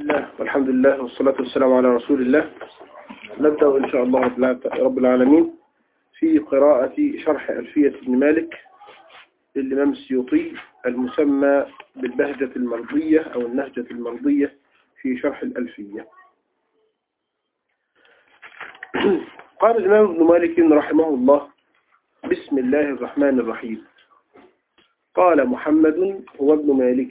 الله والحمد لله والصلاة والسلام على رسول الله نبدأ إن شاء الله رب العالمين في قراءة شرح ألفية ابن مالك للإمام السيوطي المسمى بالبهجة المرضية أو النهجة المرضية في شرح الألفية قال الإمام ابن مالك رحمه الله بسم الله الرحمن الرحيم قال محمد هو ابن مالك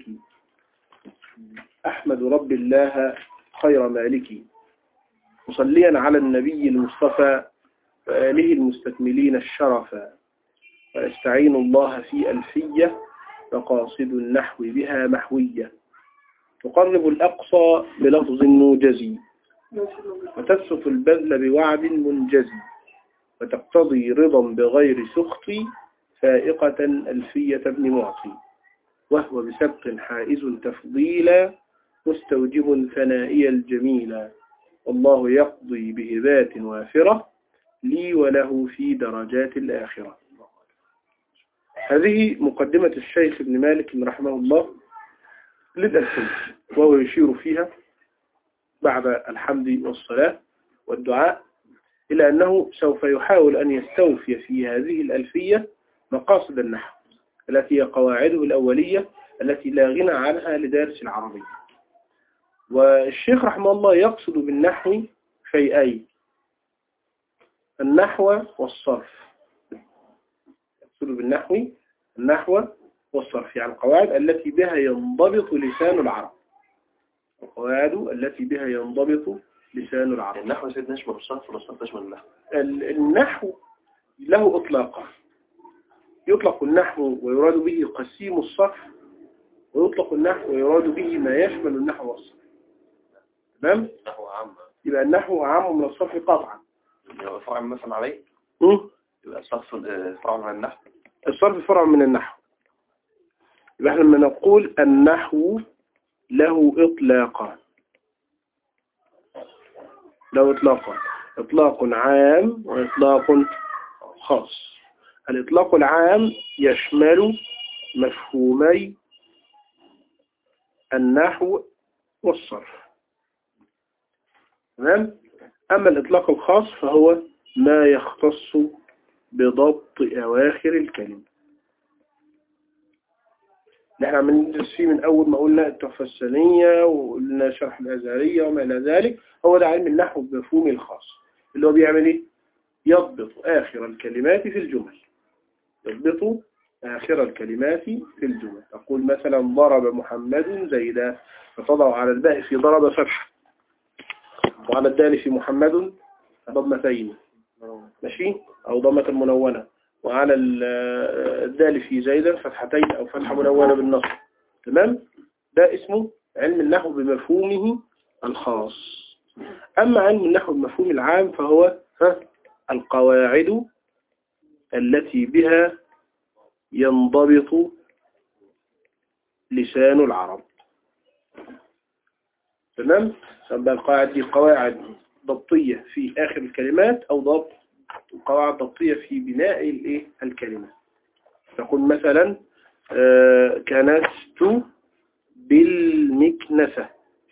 أحمد رب الله خير مالك مصليا على النبي المصطفى وآله المستكملين الشرفا ويستعين الله في ألفية مقاصد النحو بها محوية تقرب الأقصى بلفظ موجزي وتبسط البذل بوعد منجزي وتقتضي رضا بغير سخط فائقة ألفية ابن معطي وهو بسبق حائز تفضيلا مستوجب ثنائي الجميلا والله يقضي بهبات وافرة لي وله في درجات الآخرة هذه مقدمة الشيخ ابن مالك رحمه الله للألفية وهو يشير فيها بعد الحمد والصلاة والدعاء إلى أنه سوف يحاول أن يستوفي في هذه الألفية مقاصد النحو التي هي قواعده الأولية التي لا غنى عنها لدارس العربية والشيخ رحمه الله يقصد بالنحو شيئين النحو والصرف يقصد بالنحو النحو والصرف يعني القواعد التي بها ينضبط لسان العرب القواعد التي بها ينضبط لسان العرب النحو سيد نشمل الصرف ولا الصرف يشمل النحو النحو له إطلاقا يطلق النحو ويراد به قسيم الصرف ويطلق النحو ويراد به ما يشمل النحو والصرف تمام؟ النحو عام يبقى النحو عام من الصرف قطعا يبقى فرع مثلا عليه م? يبقى الصرف فرع من النحو الصرف فرع من النحو يبقى احنا لما نقول النحو له إطلاقا له إطلاقا إطلاق عام وإطلاق خاص الإطلاق العام يشمل مفهومي النحو والصرف تمام أما الإطلاق الخاص فهو ما يختص بضبط أواخر الكلمة نحن عم ندرس فيه من أول ما قلنا التحفة السنية وقلنا شرح الأزهرية وما إلى ذلك هو ده علم النحو بمفهومه الخاص اللي هو بيعمل إيه؟ يضبط آخر الكلمات في الجمل يضبط آخر الكلمات في الجمل تقول مثلا ضرب محمد زيدا فتضع على الباء في ضرب فتح وعلى الدال في محمد ضمتين ماشي أو ضمة منونة وعلى الدال في زيدا فتحتين أو فتحة منونة بالنصر تمام ده اسمه علم النحو بمفهومه الخاص أما علم النحو بمفهوم العام فهو ها القواعد التي بها ينضبط لسان العرب تمام سبب القواعد دي قواعد ضبطية في آخر الكلمات أو ضبط قواعد ضبطية في بناء الايه الكلمة تقول مثلا آه كنست بالمكنسة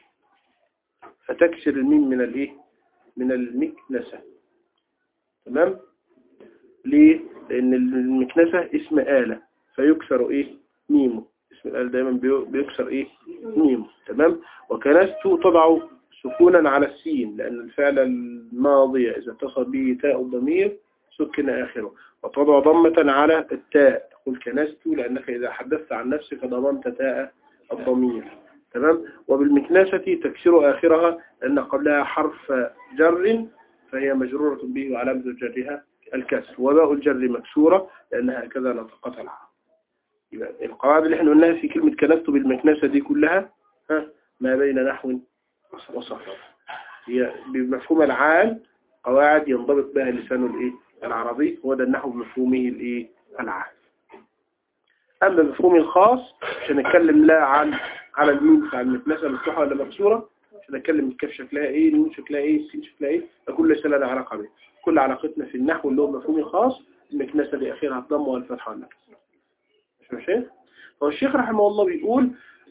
فتكسر الميم من الايه من المكنسة تمام ليه لان المكنسة اسم آلة فيكسر ايه ميمه اسم الآلة دايما بيكسر ايه ميمه تمام وكنست تضع سكونا على السين لأن الفعل الماضي إذا اتصل به تاء الضمير سكن آخره وتضع ضمة على التاء تقول كنست لأنك إذا حدثت عن نفسك ضممت تاء الضمير تمام وبالمكناسة تكسر آخرها لأن قبلها حرف جر فهي مجرورة به وعلامة جرها الكسر وباء الجر مكسورة لأنها هكذا نطقتها العرب يبقى القواعد اللي احنا قلناها في كلمة كنست بالمكناسة دي كلها ها ما بين نحو وصرف هي بمفهوم العام قواعد ينضبط بها لسان الايه العربي هو ده النحو بمفهومه الايه العام اما بمفهوم الخاص مش هنتكلم لا عن على الميم بتاع المثلثه مفتوحه ولا مكسوره مش هنتكلم الكاف شكلها ايه النون شكلها ايه السين شكلها ايه ده كل ليس لنا علاقه به كل علاقتنا في النحو اللي هو مفهوم الخاص المكنسه دي اخرها الضم والفتحه والنكسه مش ماشي هو الشيخ رحمه الله بيقول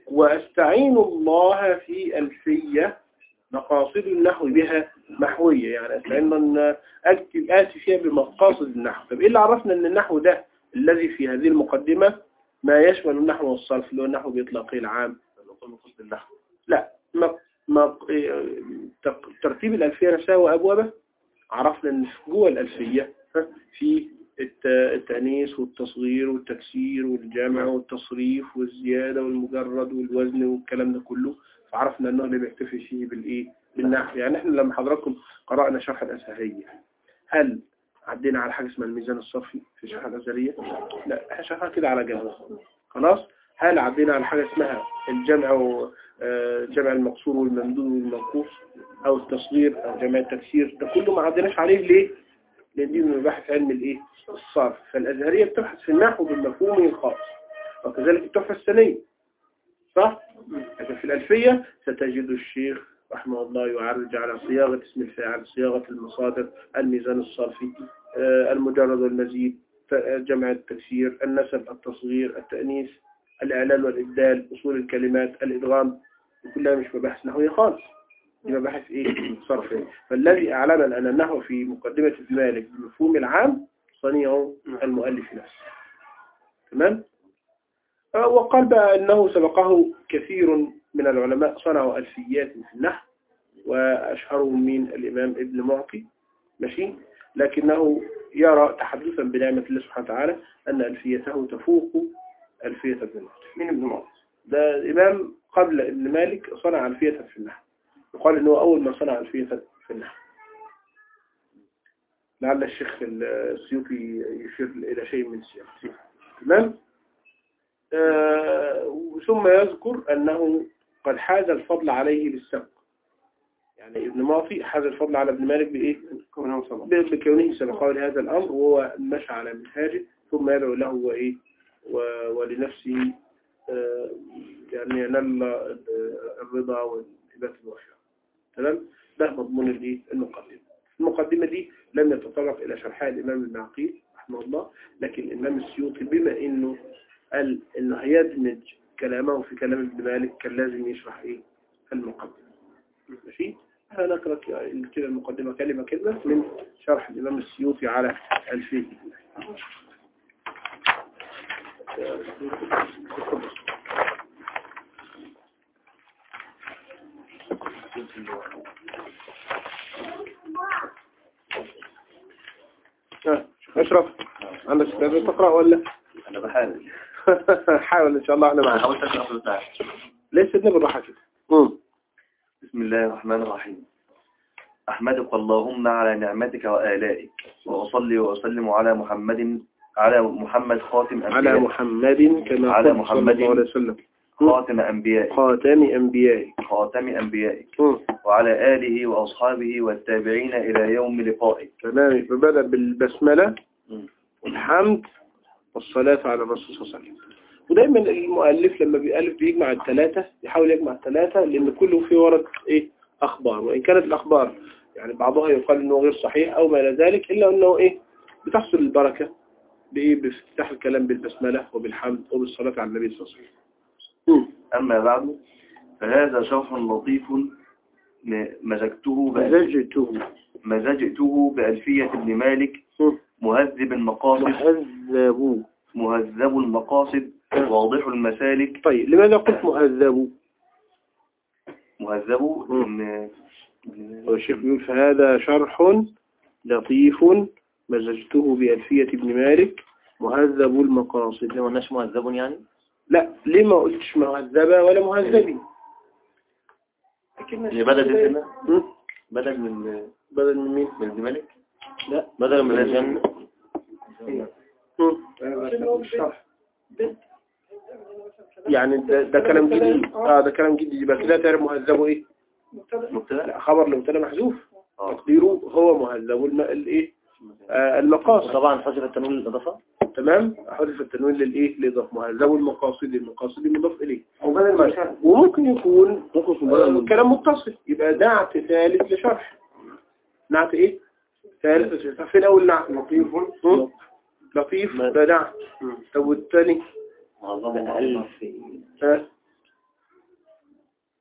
وأستعين الله في ألفية مقاصد النحو بها محوية يعني أستعين أن أكتب آتي فيها بمقاصد النحو طب إيه اللي عرفنا أن النحو ده الذي في هذه المقدمة ما يشمل النحو والصرف اللي هو النحو بإطلاقه العام نقول مقصد النحو لا ما ما إيه، تق- ترتيب الألفية نفسها وأبوابها عرفنا أن في جوه الألفية ها، في الت- التأنيث والتصغير والتكسير والجمع والتصريف والزيادة والمجرد والوزن والكلام ده كله فعرفنا أنه اللي بيكتفي فيه بالإيه بالنحو يعني احنا لما حضراتكم قرأنا شرح الأزهرية هل عدينا على حاجة اسمها الميزان الصرفي في شرح الأزهرية لا احنا شرحنا كده على جنب خلاص هل عدينا على حاجة اسمها الجمع و- آه، جمع المقصور والممدود والمنقوص أو التصغير أو جمع التكسير ده كله ما عديناش عليه ليه؟ لأن دي من مباحث علم الإيه؟ الصرف فالأزهرية بتبحث في النحو بمفهومه الخاص وكذلك التحفة السنية صح؟ لكن في الألفية ستجد الشيخ رحمه الله يعرج على صياغة اسم الفاعل صياغة المصادر الميزان الصرفي آه، المجرد والمزيد ت- جمع التكسير النسب التصغير التأنيث الإعلان والإبدال أصول الكلمات الإدغام كلها مش مباحث نحوية خالص دي مباحث إيه صرفية فالذي أعلمنا أن النحو في مقدمة ابن مالك بالمفهوم العام صنيعه المؤلف نفسه تمام آه، وقال بقى أنه سبقه كثير من العلماء صنعوا ألفيات في النحو وأشهرهم من الإمام ابن معطي ماشي لكنه يرى تحدثا بنعمة الله سبحانه وتعالى أن ألفيته تفوق ألفية ابن معطي من ابن معطي ده إمام قبل ابن مالك صنع ألفية في النحو يقال أنه أول من صنع ألفية في النحو لعل الشيخ السيوطي يشير إلى شيء من السياق تمام آه ثم يذكر أنه قد حاز الفضل عليه بالسبق يعني ابن معطي حاز الفضل على ابن مالك بإيه؟ ب- بكونه سبقه لهذا الأمر وهو مشى على منهاجه ثم يدعو له وإيه و- ولنفسه آه، يعني ينال آه، الرضا والإبات الوحيدة تمام ده مضمون الإيه؟ المقدمة المقدمة دي لم يتطرق إلى شرحها الإمام ابن عقيل رحمه الله لكن الإمام السيوطي بما إنه قال إنه هيدمج كلامه في كلام ابن مالك كان لازم يشرح إيه المقدمة ماشي أنا نقرأ كده المقدمة كلمة كلمة من شرح الإمام السيوطي على ألفية آه، أشرف عندك استعداد تقرأ ولا أنا بحاول حاول إن شاء الله أنا أنا معك حاولت أشرح في البتاع ليس ابن بالراحة كده مم. بسم الله الرحمن الرحيم أحمدك اللهم على نعمتك وآلائك وأصلي وأسلم على محمد على محمد خاتم على أنبيائك محمد كما على قال صلى محمد. الله عليه وسلم خاتم أنبيائك خاتم أنبيائك خاتم أنبيائك مم. وعلى آله وأصحابه والتابعين إلى يوم لقائك تمام فبدأ بالبسملة مم. والحمد والصلاة على الرسول صلى الله عليه وسلم ودايما المؤلف لما بيألف بيجمع الثلاثة يحاول يجمع الثلاثة لأن كله فيه ورد إيه أخبار وإن كانت الأخبار يعني بعضها يقال إنه غير صحيح أو ما إلى ذلك إلا أنه إيه بتحصل البركة بإيه بافتتاح الكلام بالبسملة وبالحمد وبالصلاة على النبي صلى الله عليه وسلم مم. أما بعد فهذا شرح لطيف م- مزجته بألف- مزجته مزجته بألفية ابن مالك مم. مهذب المقاصد مهذب مهذب المقاصد واضح المسالك طيب لماذا قلت مهذب مهذب مم. إن والشيخ بيقول فهذا شرح لطيف مزجته بألفية ابن مالك مهذب المقاصد ما قلناش مهذب يعني لا ليه ما قلتش مهذبة ولا مهذبي اللي بدل هنا هم؟ بدل من بدل من مين من ابن مالك لا بدل من الجنة هم؟ يعني ده, ده كلام جديد اه ده كلام جديد يبقى كده تعرف مهذبه ايه مبتدأ لا خبر لمبتدا محذوف اه تقديره هو مهذب الم... الايه آه المقاصد طبعا حذف التنوين للإضافة تمام حذف التنوين للايه لإضافة مهذب المقاصد المقاصد المضاف اليه او بدل ما وممكن يكون ممكن يكون بدل كلام متصل يبقى نعت ثالث لشرح نعت ايه ثالث لشرح فين اول نعت لطيف هم؟ لطيف ده نعت طب والثاني ها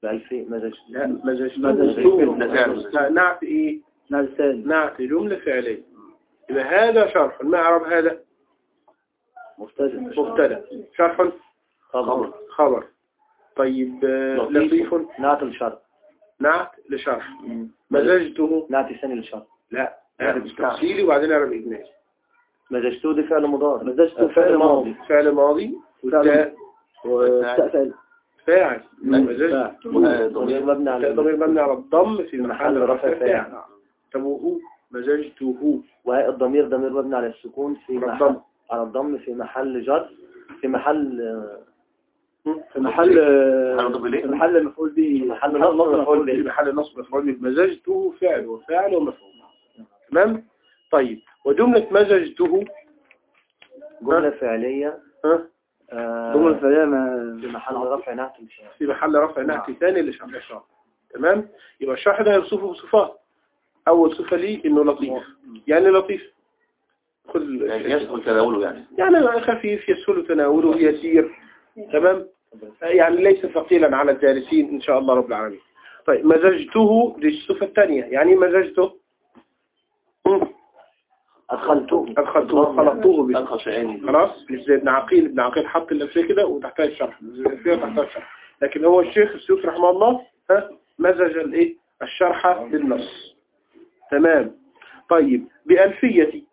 بألفية مزج لا مزجته مزجته. ده فعل. لا، نعت ايه نعم ثاني نعت جملة فعلية يبقى هذا شرح ما اعرب هذا مبتدأ مبتدا شرح خبر خبر طيب آه، لطيف نعت الشرط نعت لشرح مزجته نعت ثاني للشرط لا اعرب تفصيلي وبعدين اعرب اجمالي مزجته دي فعل مضارع مزجته فعل ماضي فعل ماضي والتاء وتأفل فاعل مزجت ضمير مبني على ضمير مبني على الضم في محل محل رفع رفع فاعل فاعل. طب وهو مزجته وهي الضمير ضمير مبني على السكون في على محل الضم. على الضم في محل جر في محل في محل هنضرب ليه؟ في محل المفعول به محل نصب مفعول في به محل نصب مفعول به مزجته فعل وفاعل ومفعول تمام طيب وجملة مزجته جملة فعلية ها آه، جملة فعلية في محل رفع نعت الشرط في محل رفع نعت ثاني لشرح تمام يبقى الشرح ده يوصفه بصفات أول صفة ليه إنه لطيف يعني لطيف خذ يعني يسهل تناوله يعني يعني خفيف يسهل تناوله يسير تمام يعني ليس ثقيلا على الجالسين إن شاء الله رب العالمين طيب مزجته دي الصفة الثانية يعني مزجته مم. أدخلته أدخلته خلطته به أدخل شيئين خلاص مش زي ابن عقيل ابن عقيل حط الألفية كده وتحتها الشرح الألفية وتحتها الشرح لكن هو الشيخ السيوطي رحمه الله ها مزج الايه الشرح بالنص تمام طيب بألفية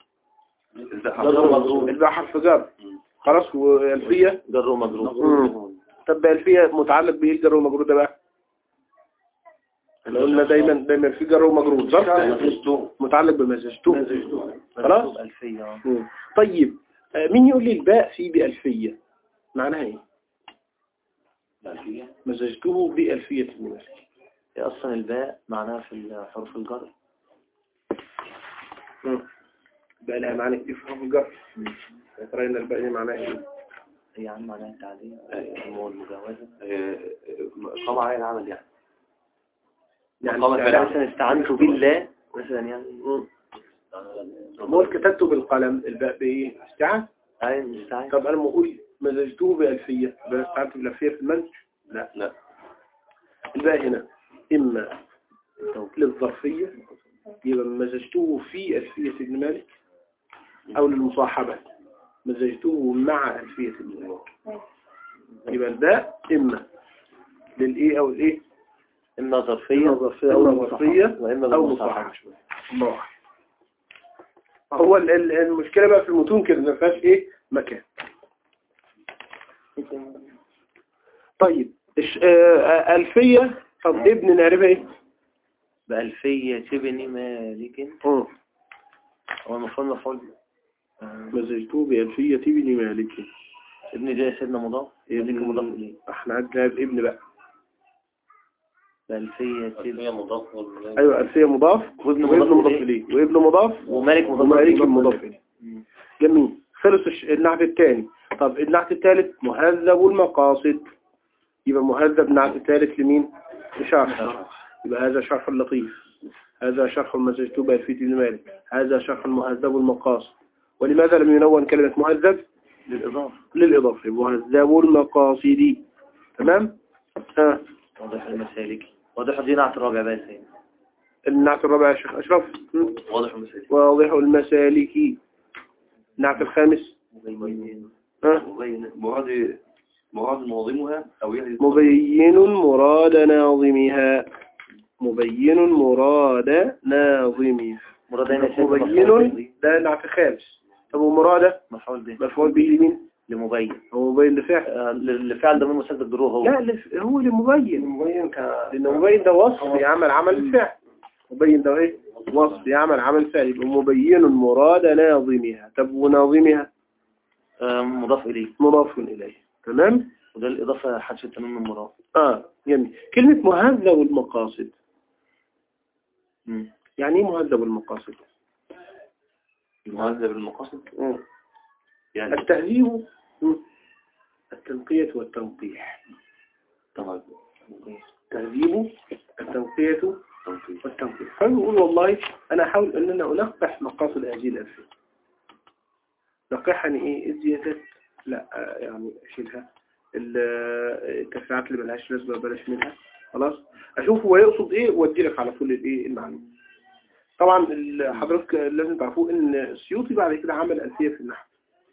الباء حرف جر خلاص وألفية جر ومجرور طب بألفية متعلق بإيه الجر والمجرور ده بقى احنا قلنا دايما دايما في جر ومجرور ظرف متعلق بمزجته خلاص ألفية آه. مم. طيب آه، مين يقول لي الباء في بألفية معناها ايه مزجته بألفية المال هي أصلا الباء معناها في حروف الجر بقى لها معنى كتير في حرف الجر يا ترى ان الباء دي معناها ايه هي عن معناها التعديل هو المجاوزة قام عليه العمل يعني يعني مقام يعني الفعل. مثلا استعنت بالله مثلا يعني مم. هو كتبته بالقلم الباء بايه استعان أي مستعين طب انا لما اقول مزجته بألفية بقى استعنت بالألفية في المنج لا لا الباء هنا إما للظرفية يبقى مزجته في ألفية ابن مالك أو للمصاحبة مزجته مع ألفية ابن مالك يبقى الباء إما للإيه أو الإيه إما ظرفية إما ظرفية أو ظرفية وإما أو بالمصاحبة مصاحبة الله أعلم. هو ال- ال- المشكلة بقى في المتون كده ما فيهاش إيه مكان طيب الش- آه، ألفية طب ابن نعرفها إيه بألفية ابن مالك مم. هو المفعول مفعول مزجته بألفية ابن مالك ابن جاي سيدنا مضاف مالك مضاف إليه احنا عندنا الابن بقى بألفية ابن ايوه ألفية مضاف وابن وابن مضاف مضاف إليه. إليه وابن مضاف ومالك مضاف ومالك إليه. مضاف إليه مم. جميل خلص الش- النعت الثاني طب النعت الثالث مهذب المقاصد يبقى مهذب نعت الثالث لمين لشرح يبقى هذا شرح لطيف هذا شرح مزجته بألفية ابن مالك هذا شرح مهذب المقاصد ولماذا لم ينون كلمة مهذب للإضافة للإضافة مهذب المقاصد تمام ها واضح المسالك واضح دي نعت الرابع بقى سيدنا النعت الرابع يا شيخ أشرف م? واضح المسائل واضح المسالك نعت الخامس مبين ها مبين مراد مراد منظمها أو يعني مبين مراد ناظمها مبين مراد ناظمها مراد هنا سيدنا مفعول مبين به. ده نعت خامس طب ومراد مفعول به مفعول به لمين لمبين هو مبين لفعل آه، لفعل ضمير مسدد ضروه هو لا لف- هو لمبين مبين لأن مبين ده وصف يعمل عمل الفعل مبين ده ايه وصف يعمل عمل فعل يبقى مبين مراد ناظمها طب وناظمها آه، مضاف إليه مضاف إليه تمام وده الإضافة حدش التمام من مضاف اه جميل كلمة مهذب المقاصد مم. يعني ايه مهذب المقاصد المهذب المقاصد مم. يعني التهذيب مم. التنقية والتنقيح طبعا التهذيب التنقية والتنقيح فنقول والله أنا أحاول أننا أنقح مقاصد هذه الألفية نقح يعني إيه الزيادات لا آه، يعني أشيلها ال- التفريعات اللي ملهاش لازمة بلاش منها خلاص اشوف هو يقصد ايه وادي لك على طول الايه المعلومة طبعا ال- حضرتك لازم تعرفوا ان السيوطي بعد كده عمل ألفية في النحو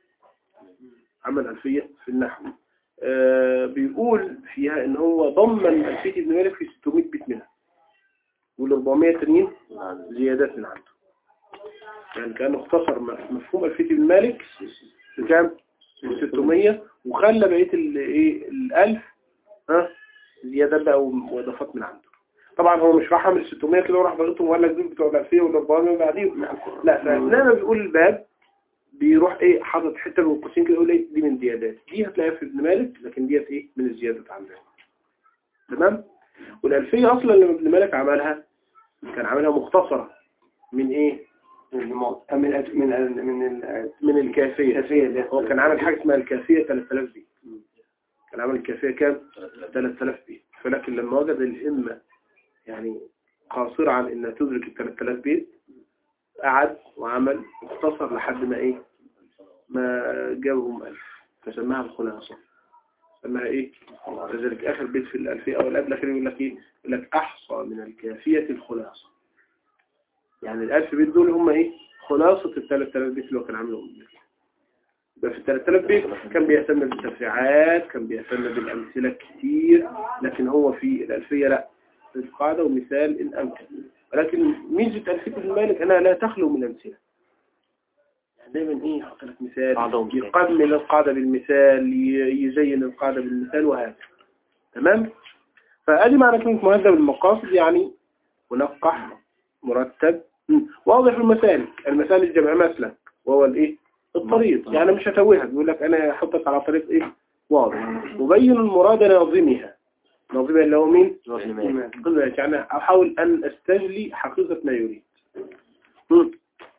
عمل ألفية في النحو آه بيقول فيها ان هو ضمن ألفية ابن مالك في 600 بيت منها وال 400 تانيين زيادات من عنده يعني كان اختصر م- مفهوم ألفية ابن مالك بكام؟ ب 600 وخلى بقية الايه الألف ها زيادات بقى واضافات من عنده طبعا هو مش راح عامل 600 كده وراح ضغطهم وقال لك دول بتوع الألفية وال 400 بعديهم لا فلما بيقول الباب بيروح ايه حاطط حته من القوسين كده يقول ايه دي من زيادات دي هتلاقيها في ابن مالك لكن ديت ايه من الزيادات عندنا تمام والألفية أصلا لما ابن مالك عملها كان عاملها مختصرة من ايه من الموت من الأج- من ال- من ال- من الكافية الكافية اللي هو كان عامل حاجة اسمها الكافية 3000 بيت كان عامل الكافية كام 3000 بيت فلكن لما وجد الهمة يعني قاصرة عن انها تدرك ال 3000 بيت قعد وعمل اختصر لحد ما ايه ما جابهم ألف فسماها الخلاصة سماها ايه لذلك اخر بيت في الألفية او الأب الأخير يقول لك ايه يقول لك احصى من الكافية الخلاصة يعني الألف بيت دول هم ايه خلاصة ال 3000 بيت اللي هو كان عاملهم يبقى في ال 3000 بيت كان بيهتم بالتفريعات كان بيهتم بالأمثلة كتير لكن هو في الألفية لا القاعدة ومثال إن أمكن ولكن ميزة ألفية ابن مالك أنها لا تخلو من أمثلة يعني دايما إيه يحط لك مثال قاعدة ومثال. يقمل القاعدة بالمثال ي- يزين القاعدة بالمثال وهكذا تمام فأدي معنى كلمة مهذب المقاصد يعني منقح مرتب م. واضح المسالك المسالك جمع مسلك وهو الايه الطريق يعني مش هتوهك بيقول لك انا هحطك على طريق ايه واضح مبين المراد ناظمها ناظمها اللي هو مين قلت يعني احاول ان استجلي حقيقة ما يريد م.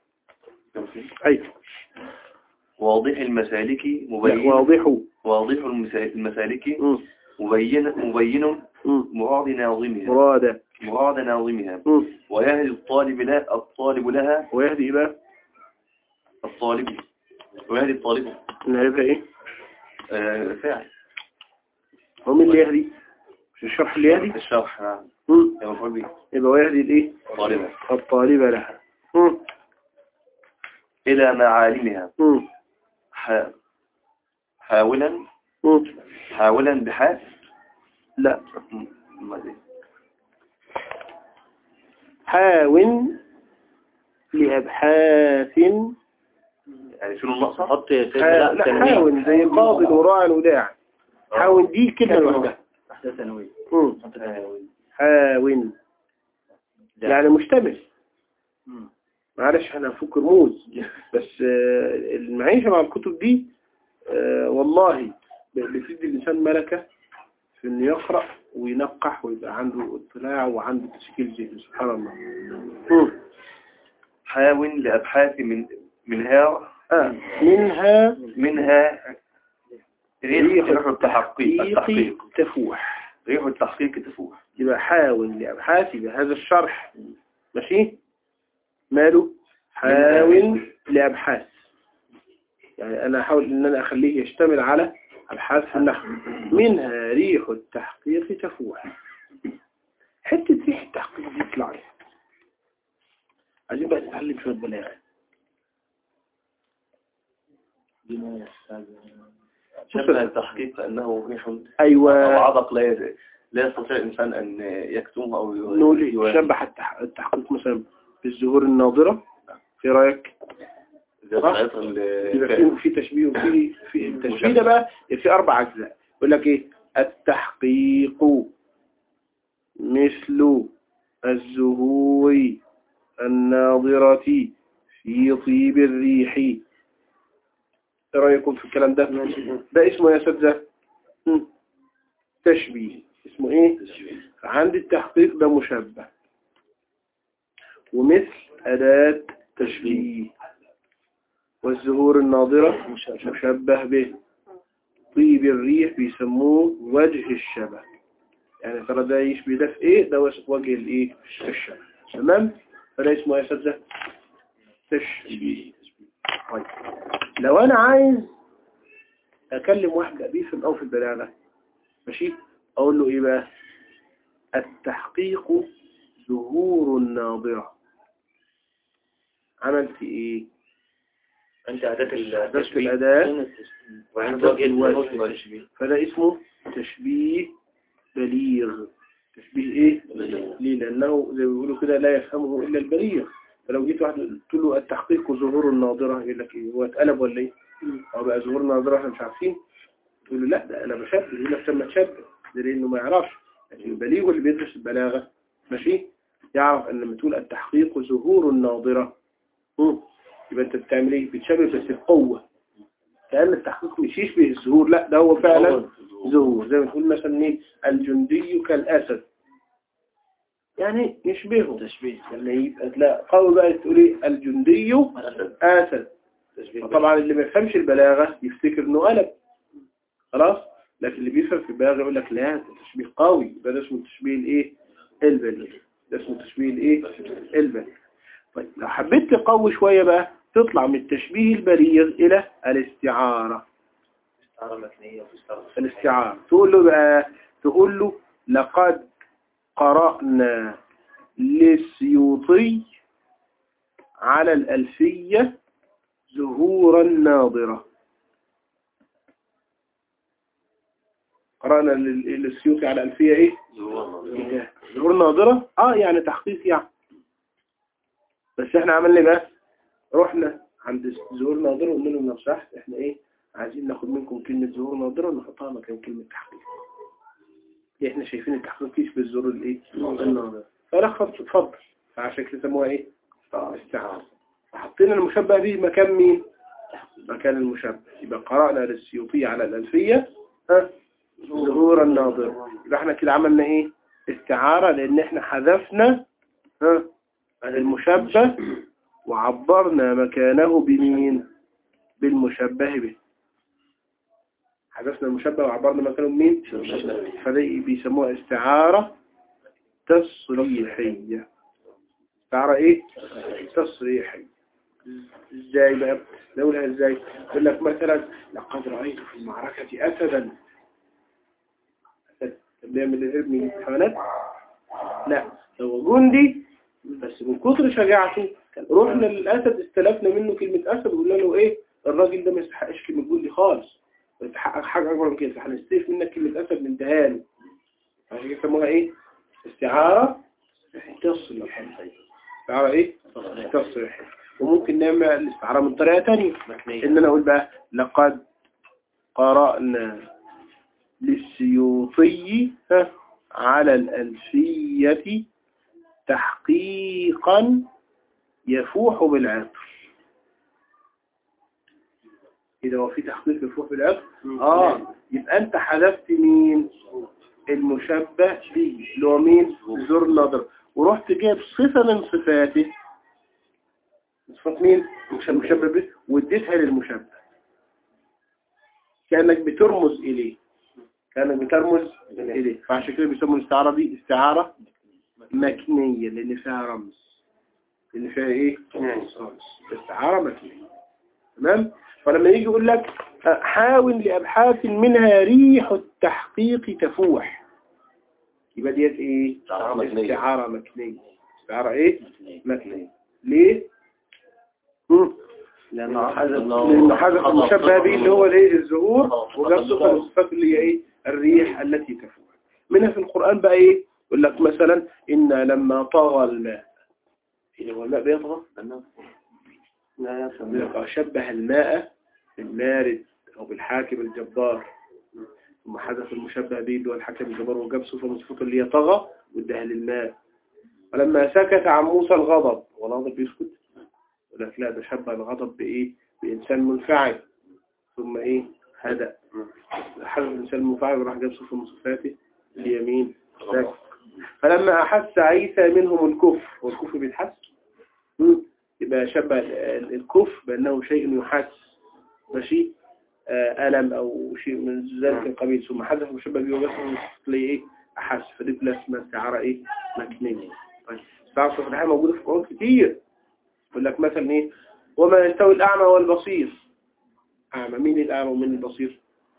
ايوه واضح المسالك مبين واضح واضح المسا- المسالك م. مبين مبين م. مراد ناظمها مراد مراد ناظمها م. ويهدي الطالب لا الطالب لها ويهدي الى الطالب ويهدي الطالب نعرفها ايه آه، فاعل هو مين اللي يهدي مش الشرح اللي يهدي الشرح نعم م. يا مفعول به يبقى ويهدي الايه طالبا الطالب لها م. إلى معالمها م. ح- حاولا م. حاولا بحاء لا م- ما دي. حاول لأبحاث يعني شنو النقصة حط يا سيدي حا- لا حاول زي قاضي وراع وداع حاول دي كلمة لوحدها واحدة ثانوية مم. حاول يعني مشتمل معلش احنا هنفك رموز بس آه، المعيشة مع الكتب دي آه، والله ب- بتدي الإنسان ملكة في إنه يقرأ وينقح ويبقى عنده اطلاع وعنده تشكيل ذهني سبحان الله مم. حاول لأبحاث من منها آه. منها منها ريح ريح التحقيق ريح التحقيق تفوح ريح التحقيق تفوح يبقى حاول لأبحاثي بهذا الشرح ماشي ماله حاول لأبحاث يعني أنا أحاول إن أنا أخليه يشتمل على أبحاث في النحو منها ريح التحقيق تفوح حتة ريح التحقيق دي تطلع لي عايزين بقى نتعلم شوية بلاغة شبه التحقيق أنه ريح أو أيوة عضق لا يز- لا يستطيع الإنسان أن يكتمه أو ي- نقول إيه يواجه. شبه التح- التحقيق مثلا بالزهور الناظرة إيه رأيك؟ زي طريقة ال- يبقى في في تشبيه وفي في التشبيه ده بقى في أربع أجزاء يقول لك إيه التحقيق مثل الزهور الناظرة في طيب الريح إيه رأيكم في الكلام ده ده اسمه يا أساتذة مم. تشبيه اسمه إيه عند التحقيق ده مشبه ومثل أداة تشبيه والزهور الناظرة مشبه به طيب الريح بيسموه وجه الشبه يعني ترى ده يشبه ده في ايه ده وجه الايه الشبه تمام فده اسمه ايه يا اساتذه تشبيه طيب لو انا عايز اكلم واحد بقى بيفهم او في البلاغه ماشي اقول له ايه بقى التحقيق ظهور الناظره عملت ايه أنت أداة أداة التشبيه الأداة وعند أداة وجه الوجه. التشبيه فده اسمه تشبيه بليغ تشبيه ايه ليه لانه زي ما بيقولوا كده لا يفهمه الا البليغ فلو جيت واحد قلت له التحقيق ظهور الناظره يقول لك ايه هو اتقلب ولا ايه او بقى ظهور الناظره احنا مش عارفين تقول له لا ده انا بشبه يقول لك لما تشبه ده لانه ما يعرفش لكن البليغ اللي بيدرس البلاغه ماشي يعرف ان لما تقول التحقيق ظهور الناظره مم. يبقى انت بتعمل ايه بتشبه بس بقوه كأن التحقيق مش يشبه الظهور لا ده هو فعلا ظهور زي ما تقول مثلا ايه الجندي كالأسد يعني يشبهه تشبيه يعني يبقى لا قوي بقى تقول ايه الجندي أسد أسد تشبيه طبعا اللي ما يفهمش البلاغة يفتكر انه قلب خلاص لكن اللي بيفهم في البلاغة يقول لك لا ده تشبيه قوي يبقى ده اسمه تشبيه الايه البليغ ده اسمه تشبيه الايه البليغ طيب لو حبيت تقوي شوية بقى تطلع من التشبيه البليغ الى الاستعارة استعارة مكنية واستعارة الاستعارة تقول له بقى تقول له لقد قرأنا للسيوطي على الألفية زهورا ناظرة قرأنا لل- للسيوطي على الألفية ايه إيه؟ زهور ناظرة اه يعني تحقيق يعني بس احنا عملنا إيه بقى رحنا عند زهور ناظرة وقلنا لهم لو سمحت احنا ايه عايزين ناخد منكم كلمة زهور ناظرة ونحطها مكان كلمة تحقيق ليه احنا شايفين التحقيق يشبه الزهور الايه الناظرة فلا خلاص اتفضل فعشان كده سموها ايه استعارة فحطينا المشبه به مكان مين مكان المشبه يبقى قرأنا للسيوطية على الألفية ها ظهور الناظر يبقى احنا كده عملنا ايه استعارة لان احنا حذفنا ها المشبه وعبرنا مكانه بمين بالمشبه به حذفنا المشبه وعبرنا مكانه بمين فده بيسموها استعارة تصريحية استعارة ايه تصريحية ازاي بقى نقولها ازاي يقول لك مثلا لقد رأيت في المعركة أسدا أسد كان بيعمل الهرب من الحيوانات لا هو جندي بس من كتر شجاعته كان رحنا للأسد استلفنا منه كلمة أسد وقلنا له إيه الراجل ده ما يستحقش كلمة جندي خالص يستحق حاجة أكبر من كده فهنستلف منك كلمة أسد من له عشان كده يسموها إيه استعارة تصريحية استعارة إيه تصريحية وممكن نعمل الاستعارة من طريقة تانية مكنية إن أنا أقول بقى لقد قرأنا للسيوطي ها، على الألفية تحقيقا يفوح بالعطر إذا هو في تحقيق يفوح بالعطر آه يبقى أنت حذفت مين المشبه به اللي هو مين زر نظر ورحت جايب صفة من صفاته صفات مين مش المشبه به واديتها للمشبه كأنك بترمز إليه كأنك بترمز إليه فعشان كده بيسموا الاستعارة دي استعارة مكنية لأن فيها رمز لأن فيها إيه؟ رمز استعارة مكنية تمام؟ فلما يجي يقول لك آه، حاول لأبحاث منها ريح التحقيق تفوح يبقى ديت إيه؟ استعارة مكنية. استعارة مكنية استعارة إيه؟ مكنية ليه؟ مم. لأنه حذف لأنه حذف المشبه به اللي هو الايه الظهور وجاب صفة من الصفات اللي هي ايه الريح التي تفوح منها في القرآن بقى ايه يقول لك مثلا إن لما طغى الماء إيه هو الماء بيطغى لا يقول يفهم لك شبه الماء بالمارد أو بالحاكم الجبار ثم حذف المشبه به اللي هو الحاكم الجبار وجاب صفة من صفاته اللي هي طغى واداها للماء ولما سكت عن موسى الغضب والغضب بيسكت يقول لك لا ده شبه الغضب بإيه بإنسان منفعل ثم إيه هدأ حذف الإنسان المنفعل وراح جاب صفة من صفاته اليمين ساكت فلما أحس عيسى منهم الكفر والكفر بيتحس مم. يبقى شبه ال- الكفر بأنه شيء يحس ماشي آه، ألم أو شيء من ذلك القبيل ثم حذف مشبه به وبس تلاقي إيه أحس فدي بلا اسمها استعارة إيه مكنية طيب استعارة صفحة موجودة في القرآن كتير يقول لك مثلا إيه وما يستوي الأعمى والبصير أعمى مين الأعمى ومين البصير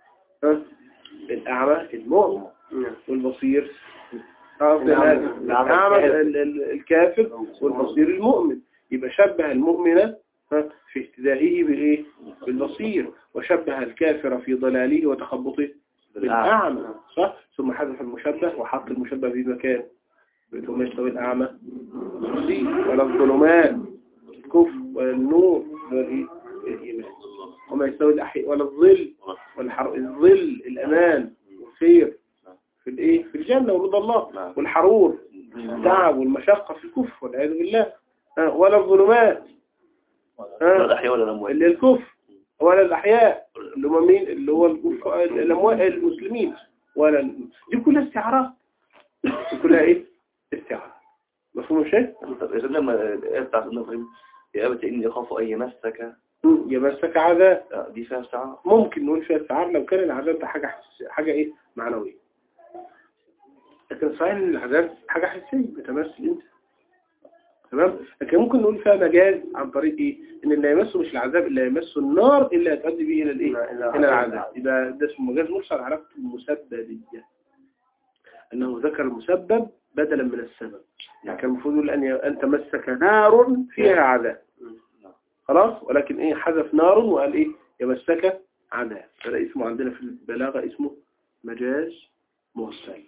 ها الأعمى المؤمن نعم. والبصير اه الأعمى- هذا. الأعمى الأعمى الكافر. ال- ال- الكافر والبصير المؤمن يبقى شبه المؤمن ها، في اهتدائه بالايه بالبصير وشبه الكافر في ضلاله وتخبطه بالأعمى صح ثم حذف المشبه وحط المشبه في مكان ثم يستوي الأعمى والبصير ولا الظلمات الكفر ولا النور ولا الإيه؟ الإيمان وما يستوي الأحياء ولا الظل والحر الظل الأمان والخير في الإيه في الجنة ورضا الله والحرور التعب والمشقة في الكفر والعياذ بالله آه، ولا الظلمات ولا آه، الأحياء ولا الأموات اللي الكفر ولا الأحياء اللي هم مين اللي هو الكف- الأموال المسلمين ولا ال- دي كلها استعارات دي كلها إيه استعارات مفهوم شيء طب إذا لما الآية بتاعت ابن إبراهيم يا أبت إني أخاف أن يمسك يمسك عذاب آه، دي فيها ساعة ممكن نقول فيها استعار لو كان العذاب ده حاجة حس... حاجة إيه معنوية لكن صحيح إن العذاب حاجة حسية بتمثل أنت تمام لكن ممكن نقول فيها مجاز عن طريق إيه إن اللي يمسه مش العذاب اللي يمسه النار إلا هتؤدي به إلى الإيه إلى إلى العذاب يبقى ده اسمه مجاز مرسل علاقة المسببية أنه ذكر المسبب بدلا من السبب يعني كان المفروض يقول أن أن تمسك نار فيها عذاب خلاص ولكن إيه حذف نار وقال إيه يمسك عذاب فده اسمه عندنا في البلاغة اسمه مجاز مرسل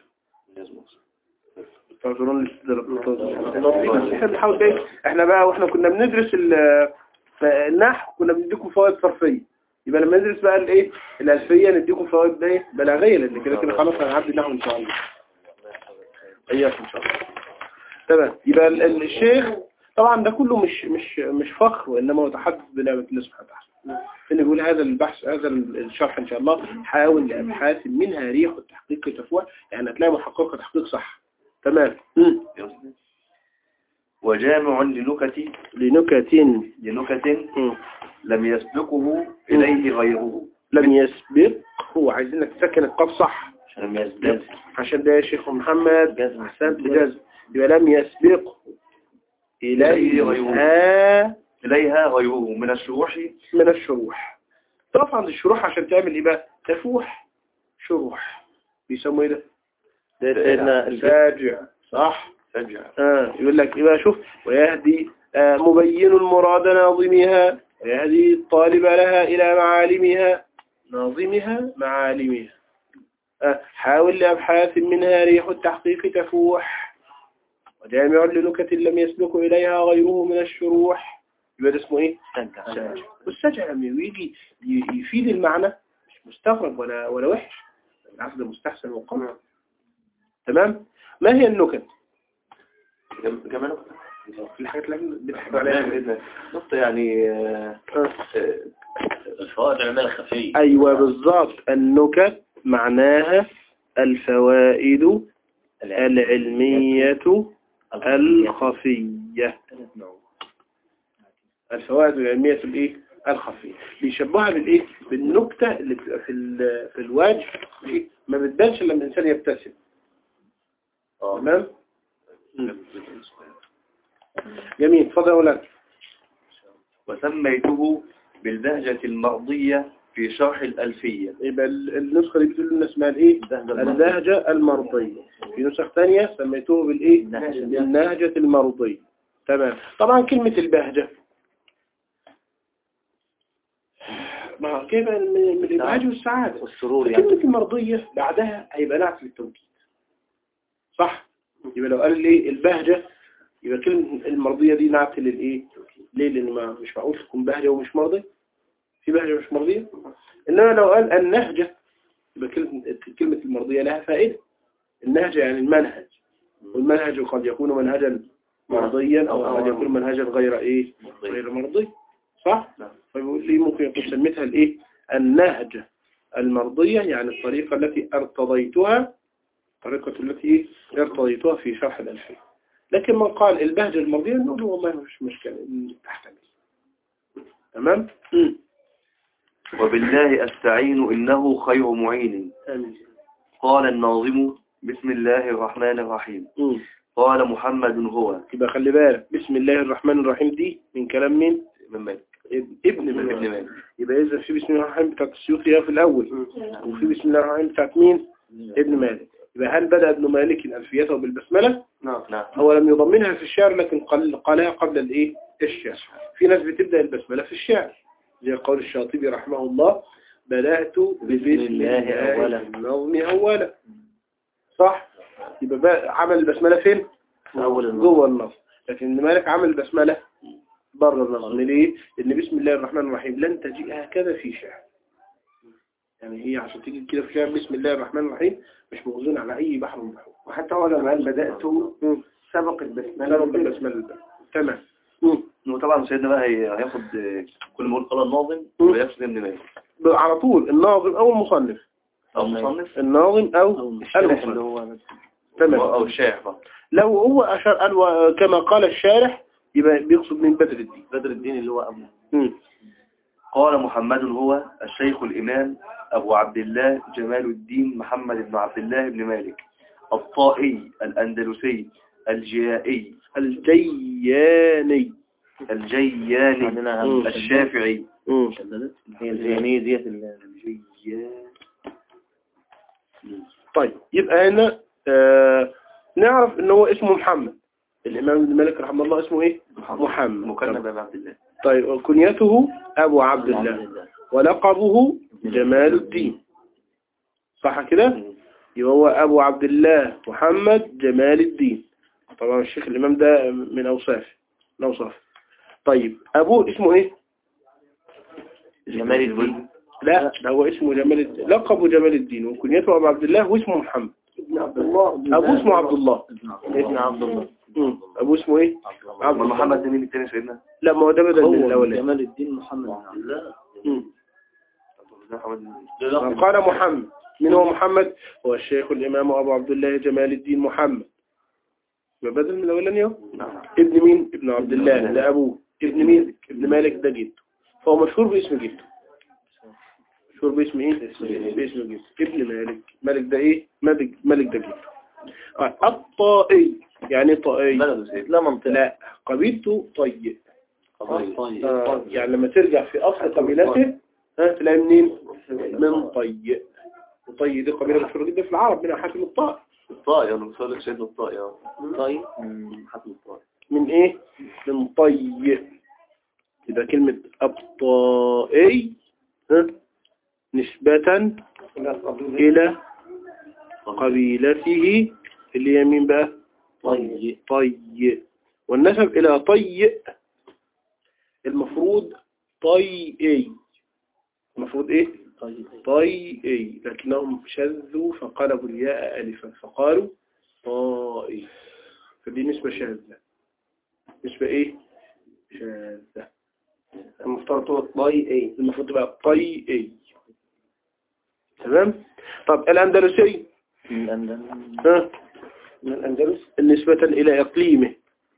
تعذرون الاستدلال احنا بنحاول ايه احنا بقى واحنا كنا بندرس ال- النحو كنا بنديكم فوائد صرفيه يبقى لما ندرس بقى الايه الالفيه نديكم فوائد ايه بلاغيه لان كده كده خلاص هنعدي النحو ان شاء الله اياكم ان شاء الله تمام يبقى ال- ال- الشيخ طبعا ده كله مش مش مش فخر وانما هو تحدث بنعمه الله سبحانه وتعالى فين يقول هذا البحث هذا الشرح ان شاء الله حاول لابحاث منها ريح التحقيق تفوه يعني هتلاقي محققه تحقيق صح تمام مم. وجامع لنكت لنكت لنكت مم. لم يسبقه إليه غيره لم يسبق هو عايزينك تسكن القاف صح لم يسبق عشان ده يا شيخ محمد جزم. احسنت جزم يبقى لم يسبق إليها إليها غيره من الشروح من الشروح تقف عند الشروح عشان تعمل ايه بقى تفوح شروح بيسموا ايه ده ده سيدنا الجد ساجع صح فجع آه يقول لك يبقى شوف ويهدي آه مبين المراد ناظمها ويهدي الطالب لها إلى معالمها ناظمها معالمها آه حاول لأبحاث منها ريح التحقيق تفوح وجامع لنكت لم يسبق إليها غيره من الشروح يبقى ده اسمه ايه؟ ساجع والساجع لما يجي ي- يفيد المعنى مش مستغرب ولا ولا وحش بالعكس ده مستحسن وقوي تمام ما هي النكت كمان في الحاجات اللي احنا بنحكي عليها نقطة يعني آه، آه. آه، الفوائد العلمية الخفية أيوة بالضبط النكت معناها الفوائد العلمية الخفية الفوائد العلمية الإيه الخفية بيشبهها بالإيه بالنكتة اللي بتبقى في ال- في الوجه إيه؟ ما بتبانش إلا لما الإنسان يبتسم تمام مم. جميل اتفضل يا ولاد وسميته بالبهجة المرضية في شرح الألفية يبقى ال- النسخة اللي بتقول لنا اسمها الايه اللهجة المرضية في نسخ ثانية سميتوه بالايه بالنهجة المرضية تمام طبعا كلمة البهجة ما كيف من من الإبهاج والسعادة والسرور يعني كلمة المرضية بعدها هيبقى نعت للتوكيد صح يبقى لو قال لي البهجة يبقى كلمة المرضية دي نعت للإيه ليه لأن ما مش معقول تكون بهجة ومش مرضية في بهجة مش مرضية إنما لو قال النهجة يبقى كلمة كلمة المرضية لها فائدة النهجة يعني المنهج والمنهج قد يكون منهجا مرضيا أو قد يكون منهجا غير إيه غير مرضي صح نعم. فبيقول لي ممكن يكون سميتها الإيه النهجة المرضية يعني الطريقة التي ارتضيتها الطريقة التي إيه؟ ارتضيتها في شرح الألفية لكن من قال البهجة المرضية نقول له والله مش مشكلة تحتمل تمام مم. وبالله أستعين إنه خير معين آمين قال الناظم بسم الله الرحمن الرحيم مم. قال محمد هو يبقى خلي بالك بسم الله الرحمن الرحيم دي من كلام مين من مالك ابن ابن ابن مالك مالك يبقى إذا في بسم الله الرحمن الرحيم بتاعت السيوطي هي في الأول وفي بسم الله الرحمن الرحيم بتاعت مين ابن مالك يبقى هل بدأ ابن مالك ألفيته بالبسملة نعم نعم هو لم يضمنها في الشعر لكن قال قالها قبل الايه الشعر في ناس بتبدأ البسملة في الشعر زي قول الشاطبي رحمه الله بدأت بسم الله الله أولا. النظم أولا صح يبقى بقى عمل البسملة فين أول النظم. جوه النظم لكن ابن مالك عمل البسملة بره النظم ليه لأن بسم الله الرحمن الرحيم لن تجيء هكذا في شعر يعني هي عشان تيجي كده في شعر بسم الله الرحمن الرحيم مش موزون على أي بحر من البحور وحتى هو لما قال بدأت مم. سبق البسملة نرى بالبسملة تمام مم. وطبعا سيدنا بقى هي- هياخد آه، كل ما يقول قال الناظم مم. يبقى يقصد ابن مالك على طول الناظم أو المصنف او مصنف الناظم أو أو الشارح اللي المصنف هو تمام او الشاعر بقى لو هو أشار قال و- كما قال الشارح يبقى بيقصد من بدر الدين بدر الدين اللي هو أبو مم. قال محمد هو الشيخ الإمام أبو عبد الله جمال الدين محمد بن عبد الله بن مالك الطائي الأندلسي الجيائي الجياني الجياني عندنا مم. الشافعي مم. مشددات هي الزيانية ديت ال- الجياني طيب يبقى هنا آه نعرف ان هو اسمه محمد الامام ابن مالك رحمه الله اسمه ايه محمد مكنب أبو عبد الله طيب كنيته ابو عبد الله ولقبه جمال الدين صح كده يبقى هو ابو عبد الله محمد جمال الدين طبعا الشيخ الامام ده من اوصاف من اوصاف طيب ابوه اسمه ايه جمال الدين لا ده هو اسمه جمال الدين لقبه جمال الدين وكنيته ابو عبد الله واسمه محمد ابن عبد الله ابوه اسمه عبد الله ابن عبد الله مم. ابوه اسمه ايه عبد أما الله محمد ده مين التاني سيدنا لا ما هو ده بدل من هو الاولاني جمال الدين محمد بن عبد الله مم. محمد قال محمد من هو محمد هو الشيخ الإمام أبو عبد الله جمال الدين محمد يبقى بدل من الأولاني أهو. ابن مين ابن عبد الله ده أبوه ابن مين ابن مالك ده جده فهو مشهور باسم جده مشهور باسم إيه باسم جده ابن مالك مالك ده إيه مالك مالك ده جده آه، الطائي يعني طائي بلده سيدنا لا منطقة لا قبيلته طيب طيب آه، يعني لما ترجع في أصل قبيلته ها تلاقي منين من طي وطي دي قبيلة مشهورة جدا في العرب منها حاكم الطائي الطائي أنا بقول لك سيدنا الطائي أهو. طيب من حتم الطيب من ايه من طي يبقى كلمة الطائي ها؟ نسبة إلى قبيلته اللي هي مين بقى طيب طي والنسب إلى طي المفروض طيئي المفروض إيه طيب طيئي لكنهم شذوا فقلبوا الياء ألفا فقالوا طائي فدي نسبة شاذة نسبة إيه شاذة المفترض هو طي ايه المفروض تبقى طيئي تمام طب الأندلسي من الأندلس ها من الأندلس نسبة إلى إقليمه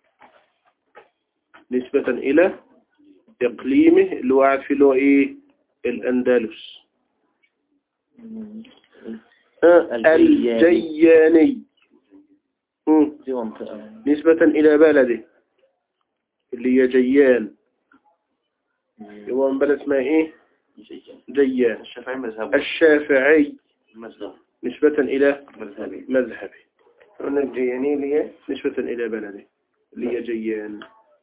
نسبة إلى إقليمه اللي هو قاعد فيه اللي هو إيه الأندلس ها، الجياني. الجياني مم. دي منطقة نسبة إلى بلده اللي هي جيان هو من بلد اسمها إيه جيان الشافعي مذهبه الشافعي مذهب نسبة إلى مذهبي مذهبه قلنا الجياني اللي هي نسبة إلى بلده اللي هي جيان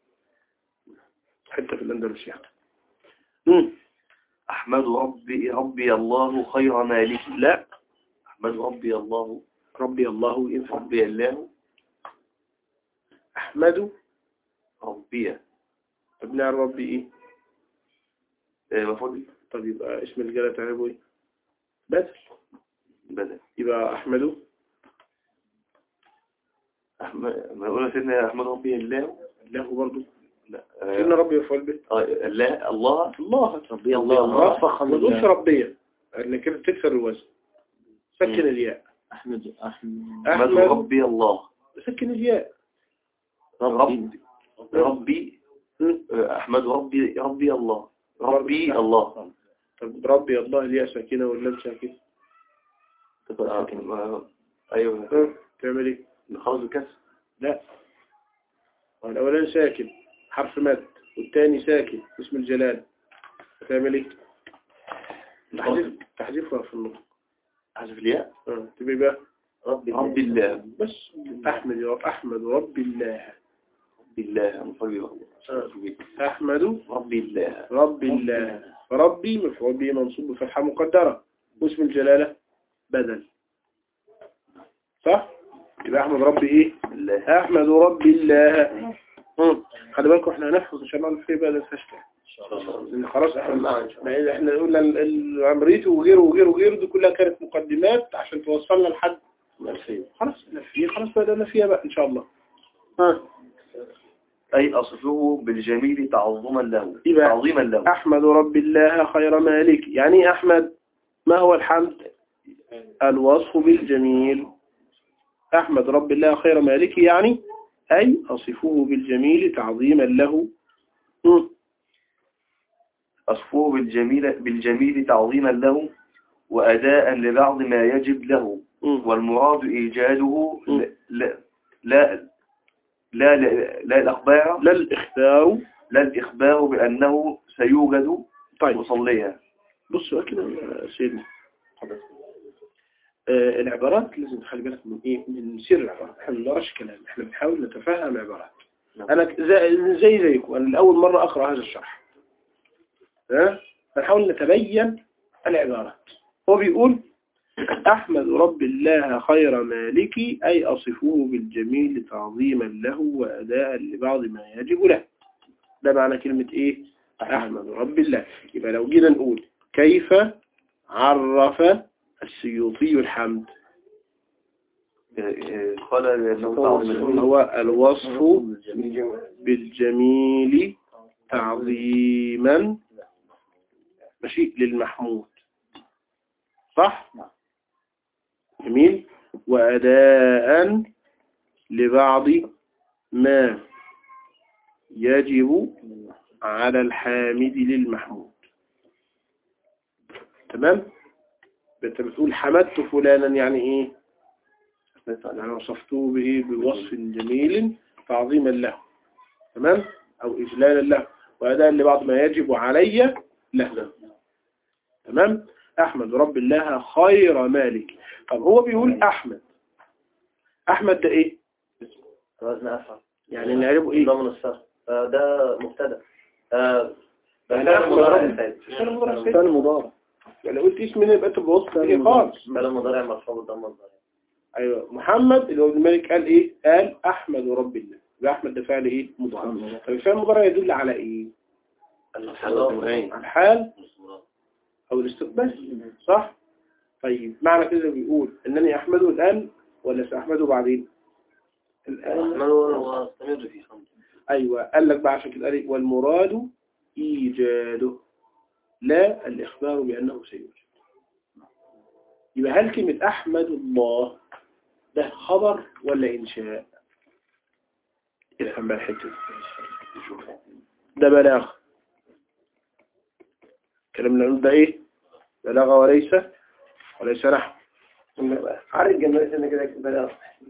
حتى في الأندلس يعني مم. أحمد ربي ربي الله خير مالك لا أحمد ربي الله ربي الله ينفع ربي الله أحمد ربي ابن ربي إيه آه، المفروض طب يبقى اسم الجلالة تعرفه إيه بدل بدل يبقى أحمد أحمد ما يقول سيدنا أحمد ربي الله له برضه لا سيدنا آه، ربي يفعل به آه، الله الله الله ربي الله الله فخم ما تقولش الله ربية لأن كده تكسر الوزن سكن مم. الياء أحمد أحمد أحمد أحمد ربي الله سكن الياء ربي ربي ربي مم. آه، أحمد ربي ربي الله ربي الله طب ربي الله الياء ساكنة واللام ساكنة تبقى آه، ساكن ما- أيوه ها، تعمل إيه خلاص الكسر لا هو الأولاني ساكن حرف مد والتاني ساكن اسم الجلالة هتعمل ايه تحذيف تحذيفها في النطق حذف الياء اه تبقى بقى رب رب الله بس احمد يا رب احمد رب الله رب الله مفعول به احمد رب الله رب الله ربي مفعول به منصوب بفتحة مقدرة واسم الجلالة بدل صح يبقى احمد ربي ايه الله احمد رب الله مم. خلي بالكم احنا هنحفظ ان شاء الله الفي بقى الفشل لان خلاص احنا ما احنا قلنا ال- ال- عمريته وغيره وغيره وغيره دي كلها كانت مقدمات عشان توصلنا لحد الألفية خلاص الألفية خلاص بدأنا فيها بقى ان شاء الله ها أي أصفه بالجميل تعظما له يبقى تعظيما له أحمد رب الله خير مالك يعني أحمد ما هو الحمد الوصف بالجميل أحمد رب الله خير مالك يعني أي أصفه بالجميل تعظيما له مم. أصفه بالجميل, بالجميل تعظيما له وأداء لبعض ما يجب له مم. والمراد إيجاده مم. لا لا لا, لا, لا الأخبار لا الإخبار لا الإخبار بأنه سيوجد طيب مصليا بص بقى كده يا سيدنا آه العبارات لازم تخلي بالك من ايه من سير العبارات احنا ما بنقراش كلام احنا بنحاول نتفهم عبارات نعم. انا ك- زي زي زيكم انا لاول مره اقرا هذا الشرح ها بنحاول نتبين العبارات هو بيقول احمد رب الله خير مالكي اي اصفوه بالجميل تعظيما له واداء لبعض ما يجب له ده معنى كلمه ايه احمد رب الله يبقى لو جينا نقول كيف عرف السيوطي الحمد قال لأنه تعظيما له هو الوصف بالجميل تعظيما ماشي للمحمود صح جميل وأداء لبعض ما يجب على الحامد للمحمود تمام انت بتقول حمدت فلانا يعني ايه يعني وصفته به بوصف جميل تعظيما له تمام او اجلالا له واداء لبعض ما يجب علي له تمام احمد رب الله خير مالك طب هو بيقول احمد احمد ده ايه وزن أفعل يعني نعرفه ايه ضمن الصرف آه، ده مبتدا آه، يعني ده أحمد مضارع رب- ثالث. فعل مضارع ثالث. فعل مضارع يعني لو قلت اسم هنا يبقى انت بوصف ايه خالص فعل مضارع مرفوع بالضمه الظاهره ايوه محمد اللي هو ابن مالك قال ايه قال احمد رب الله يبقى احمد ده فعل ايه مضارع طب الفعل المضارع يدل على ايه على الحال او الاستقبال صح طيب معنى كده بيقول انني احمده الان ولا ساحمده بعدين الان أحمد واستمر في خمسة ايوه قال لك بقى عشان كده قال إيه؟ والمراد ايجاده لا الاخبار بانه سيوجد يبقى هل كلمه احمد الله ده خبر ولا انشاء افهم بقى الحته دي. ده بلاغ كلام اللي ده ايه بلاغه وليس وليس نحو عارف جمال سنة كده بلاغ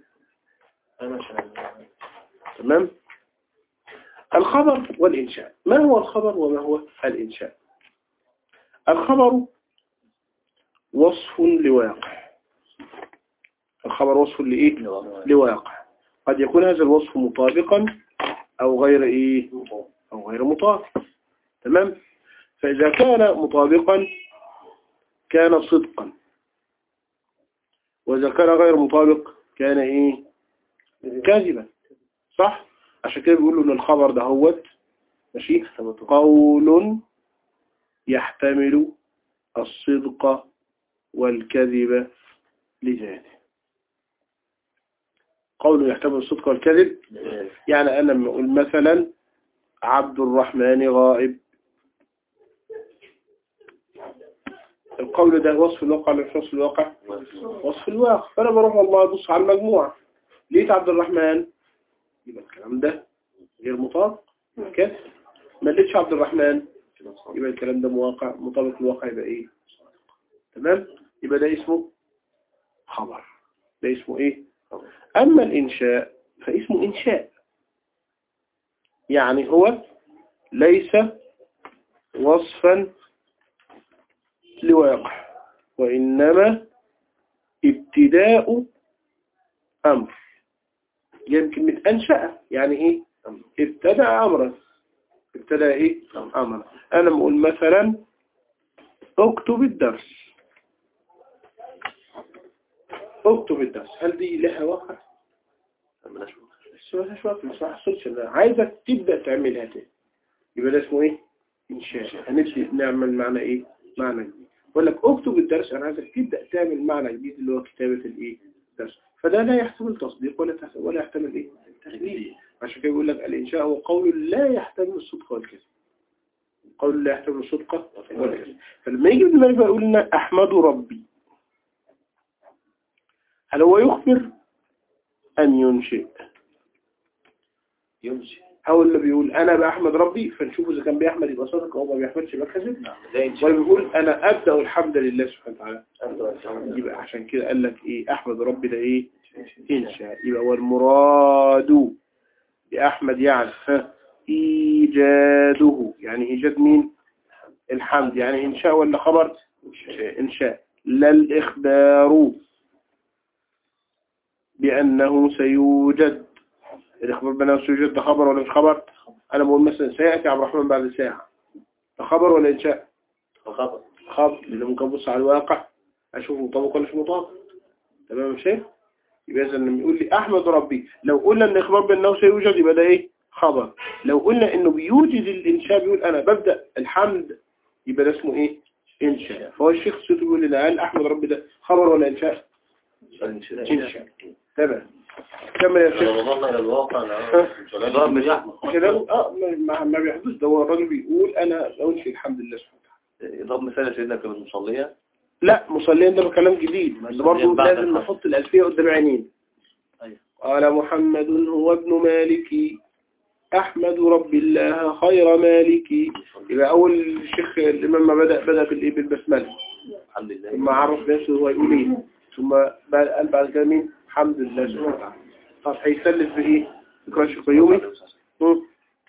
تمام الخبر والإنشاء ما هو الخبر وما هو الإنشاء الخبر وصف لواقع الخبر وصف لإيه لواقع قد يكون هذا الوصف مطابقا أو غير إيه أو غير مطابق تمام فإذا كان مطابقا كان صدقا وإذا كان غير مطابق كان إيه كاذبا صح عشان كده بيقولوا ان الخبر ده هوت ماشي قول يحتمل الصدق والكذب لذاته قول يحتمل الصدق والكذب يعني انا لما اقول مثلا عبد الرحمن غائب القول ده وصف الواقع ولا مش وصف الواقع وصف الواقع فانا بروح والله ابص على المجموعه لقيت عبد الرحمن يبقى الكلام ده غير مطابق كده ما لقيتش عبد الرحمن يبقى الكلام ده مواقع مطابق الواقع يبقى ايه تمام يبقى ده اسمه خبر ده اسمه ايه اما الانشاء فاسمه انشاء يعني هو ليس وصفا لواقع وإنما ابتداء أمر يعني كلمة أنشأ يعني إيه ابتدأ أمرا ابتدأ إيه أمرا أنا بقول مثلا اكتب الدرس اكتب الدرس هل دي لها واقع؟ ملهاش بس ما فيش وقت بس ما حصلش انا عايزك تبدأ تعملها تاني يبقى ده اسمه ايه انشاء هنبدأ نعمل معنى ايه معنى جديد بقول لك اكتب الدرس انا عايزك تبدأ تعمل معنى جديد اللي هو كتابة الايه الدرس فده لا يحتمل تصديق ولا تحت- ولا يحتمل ايه تكذيب عشان كده بيقول لك الانشاء هو قول لا يحتمل الصدق والكذب قول لا يحتمل الصدق والكذب فلما يجي ابن مالك بقى يقول لنا احمد ربي هل هو يخبر ام ينشئ يمشي أو اللي بيقول أنا بأحمد ربي فنشوف إذا كان بيحمد يبقى صادق أو ما بيحمدش يبقى كذب لا يمشي ولا بيقول أنا أبدأ الحمد لله سبحانه وتعالى أنت والحمد يبقى عشان كده قال لك إيه أحمد ربي ده إيه إنشاء يبقى والمراد بأحمد يعني ها إيجاده يعني إيجاد مين الحمد يعني إنشاء ولا خبر إنشاء لا الإخبار بأنه سيوجد الإخبار بأنه سيوجد ده خبر ولا مش خبر أنا بقول مثلا سيأتي عبد الرحمن بعد ساعة ده خبر ولا إنشاء الخبر خبر لأنه ممكن أبص على الواقع أشوف مطابق ولا مش مطابق تمام يا شيخ يبقى إذا لما يقول لي أحمد ربي لو قلنا إن إخبار بأنه سيوجد يبقى ده إيه خبر لو قلنا إنه بيوجد الإنشاء بيقول أنا ببدأ الحمد يبقى ده اسمه إيه إنشاء فهو الشيخ سيدي بيقول لنا قال أحمد ربي ده خبر ولا إنشاء إنشاء تمام كمل يا شيخ وصلنا إلى الواقع ضرب مش أحمد كده اه ما, ما بيحدث ده هو الراجل بيقول انا انشئ الحمد لله سبحانه وتعالى ضرب مثال يا سيدنا كلمة مصلية لا مصليا ده كلام جديد بس برضه بعد لازم الحمد. نحط الألفية قدام عينين أيوة. قال محمد هو ابن مالك أحمد رب الله خير مالك يبقى أول الشيخ الإمام ما بدأ بدأ بالإيه بالبسملة الحمد لله ثم عرف نفسه هو يقول إيه ثم بعد- قال بعد كده مين الحمد لله سبحانه وتعالى طب هيسلف بإيه ذكر الشيخ قيومي مم.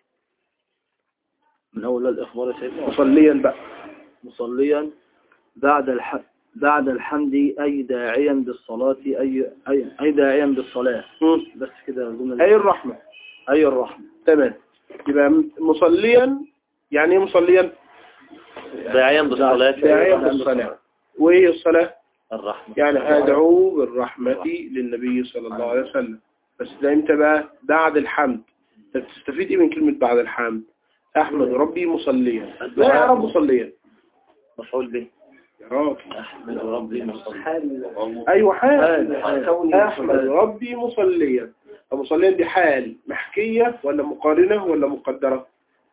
من أول الإخبار يا سيدنا مصليا بقى مصليا بعد الح... بعد الحمد أي داعيا بالصلاة أي أي, أي داعيا بالصلاة مم. بس كده الجملة أي الرحمة أي الرحمة تمام يبقى مصليا يعني ايه مصليا داعيا بالصلاة داعيا بالصلاة وايه الصلاة الرحمة يعني ادعو بالرحمة للنبي صلى الله عليه وسلم بس ده امتى بقى بعد الحمد طب تستفيد ايه من كلمة بعد الحمد احمد ربي مصليا لا يا رب مصليا مفعول به يا راجل أحمد ربي مصلي ايوه حال احمد ربي مصليا فمصليا دي حال محكية ولا مقارنة ولا مقدرة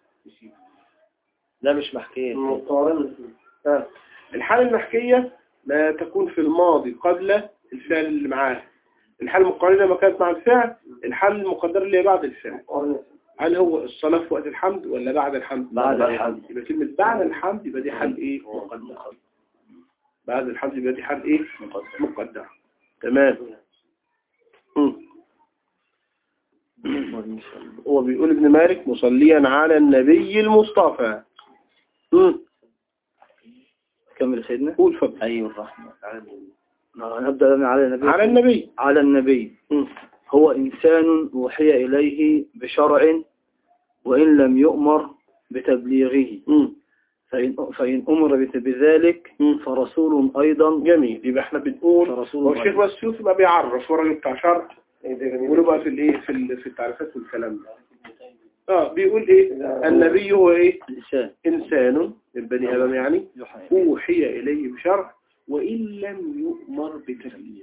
لا مش محكية مقارنة آه. الحالة المحكية ما تكون في الماضي قبل الفعل اللي معاه الحالة المقارنة ما كانت مع الفعل الحالة المقدرة اللي هي بعد الفعل هل هو الصلاة في وقت الحمد ولا بعد الحمد بعد الحمد. يبقى كلمة بعد الحمد يبقى دي حال ايه مقدرة بعد الحمد يبقى دي حال ايه مقدرة تمام مم. هو بيقول ابن مالك مصليا على النبي المصطفى مم. كمل يا سيدنا قول فضل أي الرحمة نبدأ من على النبي على النبي على النبي مم. هو إنسان أوحي إليه بشرع وإن لم يؤمر بتبليغه مم. فإن, فإن أمر بت- بذلك مم. فرسول أيضا جميل يبقى احنا بنقول فرسول هو الشيخ أيضا بس يوسف ما بيعرف هو راجل بتاع شرع ونبقى في الايه في ال- في التعريفات والكلام ده اه بيقول ايه النبي هو ايه لسان انسان من بني ادم يعني يوحي اوحي اليه بشرع وان لم يؤمر بتبليغ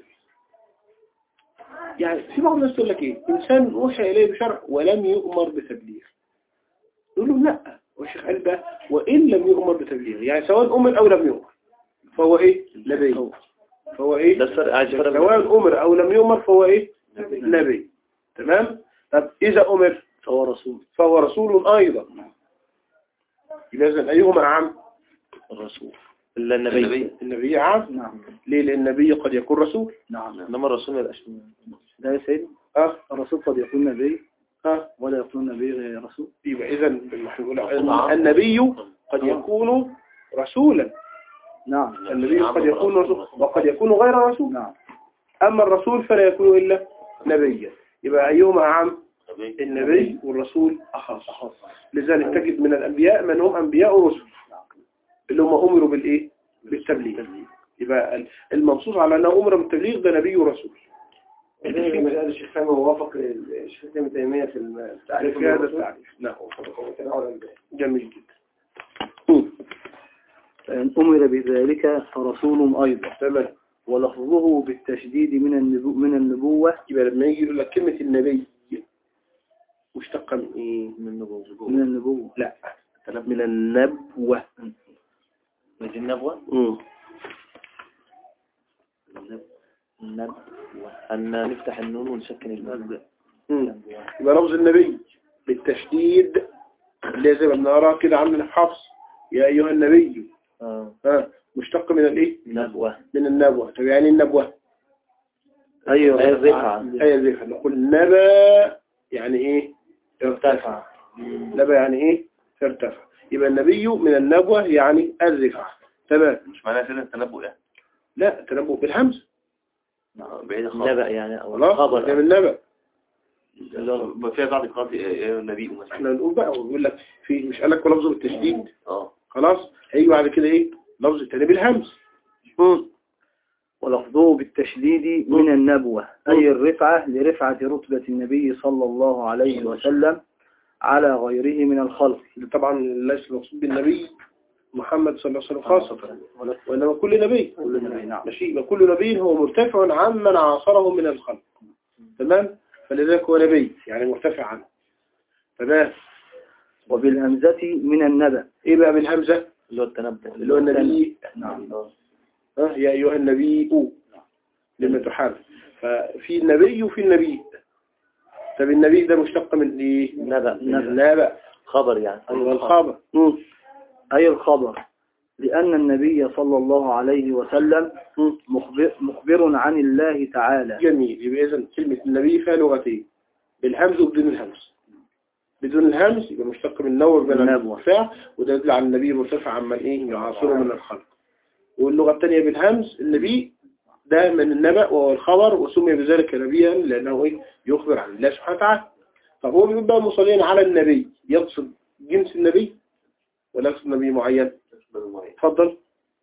يعني في بعض الناس تقول لك ايه انسان اوحي اليه بشرع ولم يؤمر بتبليغ يقول له لا والشيخ قال بقى وان لم يؤمر بتبليغ يعني سواء امر او لم يؤمر فهو ايه نبي فهو ايه ده الفرق عايز فرق سواء أمر أو لم يؤمر فهو إيه نبي تمام طب إذا أمر فهو رسول فهو رسول أيضا يبقى إذن أيهما أعم الرسول إلا النبي النبي أعم نعم ليه لأن النبي قد يكون رسول نعم إنما الرسول ما يبقاش ده يا سيدي أه الرسول قد يكون نبي أه ولا يكون نبي غير رسول يبقى إذا النبي قد يكون رسولا نعم النبي قد يكون رسول وقد يكون غير رسول نعم أما الرسول فلا يكون إلا نبيا يبقى أيهما أعم النبي والرسول أخص لذلك تجد من الأنبياء من هم أنبياء ورسل اللي هم أمروا بالإيه بالتبليغ يبقى المنصوص على أنه أمر بالتبليغ ده نبي ورسول في مجال الشيخ سامي ووافق الشيخ ابن تيمية في التعريف في هذا التعريف نعم جميل جدا فإن أمر بذلك فرسول أيضا تمام ولفظه بالتشديد من النبو من النبوة يبقى لما يجي يقول لك كلمة النبي مشتقة من إيه؟ من النبوة من النبوة لا من النبوة من النبوة مم. النبوة أن نفتح النون ونسكن المد مم. يبقى لفظ النبي بالتشديد اللي زي ما بنقراه كده عندنا في حفص يا أيها النبي آه. ها مشتق من الإيه؟ نبوة من النبوة طب يعني إيه النبوة أيوة أي الرفعة أي الرفعة نقول نبا يعني إيه ارتفع نبا يعني إيه ارتفع يبقى النبي من النبوة يعني الرفعة تمام مش معناها كده التنبؤ يعني لا تنبؤ بالهمز بعيد خالص نبأ يعني أو خلاص خبر ده من النبأ لو فيها بعض قراءات النبي مثلا احنا نقول بقى ويقول لك في مش قال لك لفظه بالتشديد اه خلاص هيجي بعد كده ايه لفظ التاني بالهمز مم. ولفظه بالتشديد من النبوة أي الرفعة لرفعة رتبة النبي صلى الله عليه وسلم على غيره من الخلق ده طبعا ليس المقصود بالنبي محمد صلى الله عليه وسلم خاصة وإنما كل نبي كل نبي نعم ماشي يبقى كل نبي هو مرتفع عمن عاصره من الخلق تمام فلذلك هو نبي يعني مرتفع عنه تمام وبالهمزة من النبأ ايه بقى بالهمزة اللي هو التنبؤ اللي هو النبي نعم ها يا أيها النبي لما تحارب ففي النبي وفي النبي طب النبي ده مشتق من ايه نبأ من النبأ خبر يعني ايوه الخبر مم. أي الخبر لأن النبي صلى الله عليه وسلم مم. مخبر, مخبر عن الله تعالى جميل يبقى اذا كلمة النبي فيها لغتين بالهمز وبدون الهمز بدون الهمز يبقى مشتق من نور بين النبوة. المرتفع وده يدل على النبي مرتفع عمن ايه يعاصره من الخلق واللغة الثانية بالهمز النبي ده من النبأ وهو الخبر وسمي بذلك نبيا لأنه ايه يخبر عن الله سبحانه وتعالى طب هو بيقول بقى مصلين على النبي يقصد جنس النبي ولا يقصد نبي معين اتفضل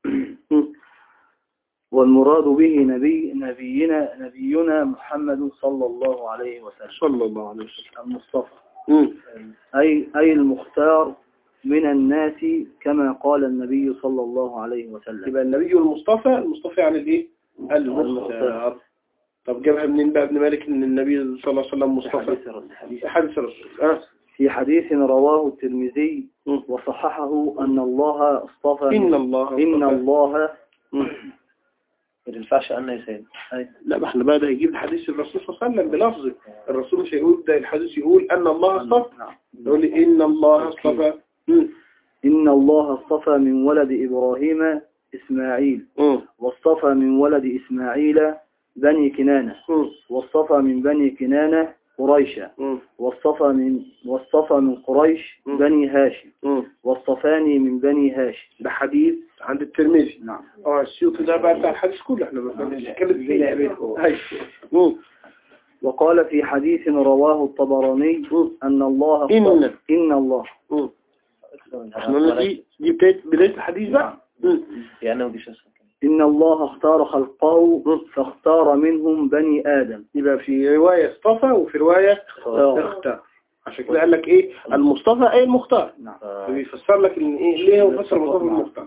والمراد به نبي نبينا نبينا محمد صلى الله عليه وسلم صلى الله عليه وسلم المصطفى مم. أي أي المختار من الناس كما قال النبي صلى الله عليه وسلم يبقى النبي المصطفى المصطفى يعني الايه المختار طب جابها منين بقى ابن مالك ان النبي صلى الله عليه وسلم مصطفى حديث الرسول اه في حديث رواه الترمذي مم. وصححه أن الله اصطفى ان الله إن اصطفى. الله مم. ما تنفعش أن يسير لا ما احنا بقى ده هيجيب حديث الرسول صلى الله عليه وسلم بلفظه الرسول مش هيقول ده الحديث يقول ان الله اصطفى نعم. يقول لي ان الله اصطفى مم. إن الله اصطفى من ولد إبراهيم إسماعيل مم. واصطفى من ولد إسماعيل بني كنانة مم. واصطفى من بني كنانة قريشا مم. واصطفى من واصطفى من قريش مم. بني هاشم مم. واصطفاني من بني هاشم ده حديث عند الترمذي نعم اه السيوطي ده بقى بتاع الحديث كله احنا ما بنتكلم فيه أيوة. مم. وقال في حديث رواه الطبراني مم. أن الله إن. اصطفى- إن الله مم. احنا قلنا دي دي بداية بداية الحديث بقى مم. يعني وديش أسهل إن الله اختار خلقه فاختار منهم بني آدم يبقى في رواية اصطفى وفي رواية اختار عشان كده قال لك ايه المصطفى اي المختار نعم بيفسر لك ان ايه ليه هو فسر المصطفى بالمختار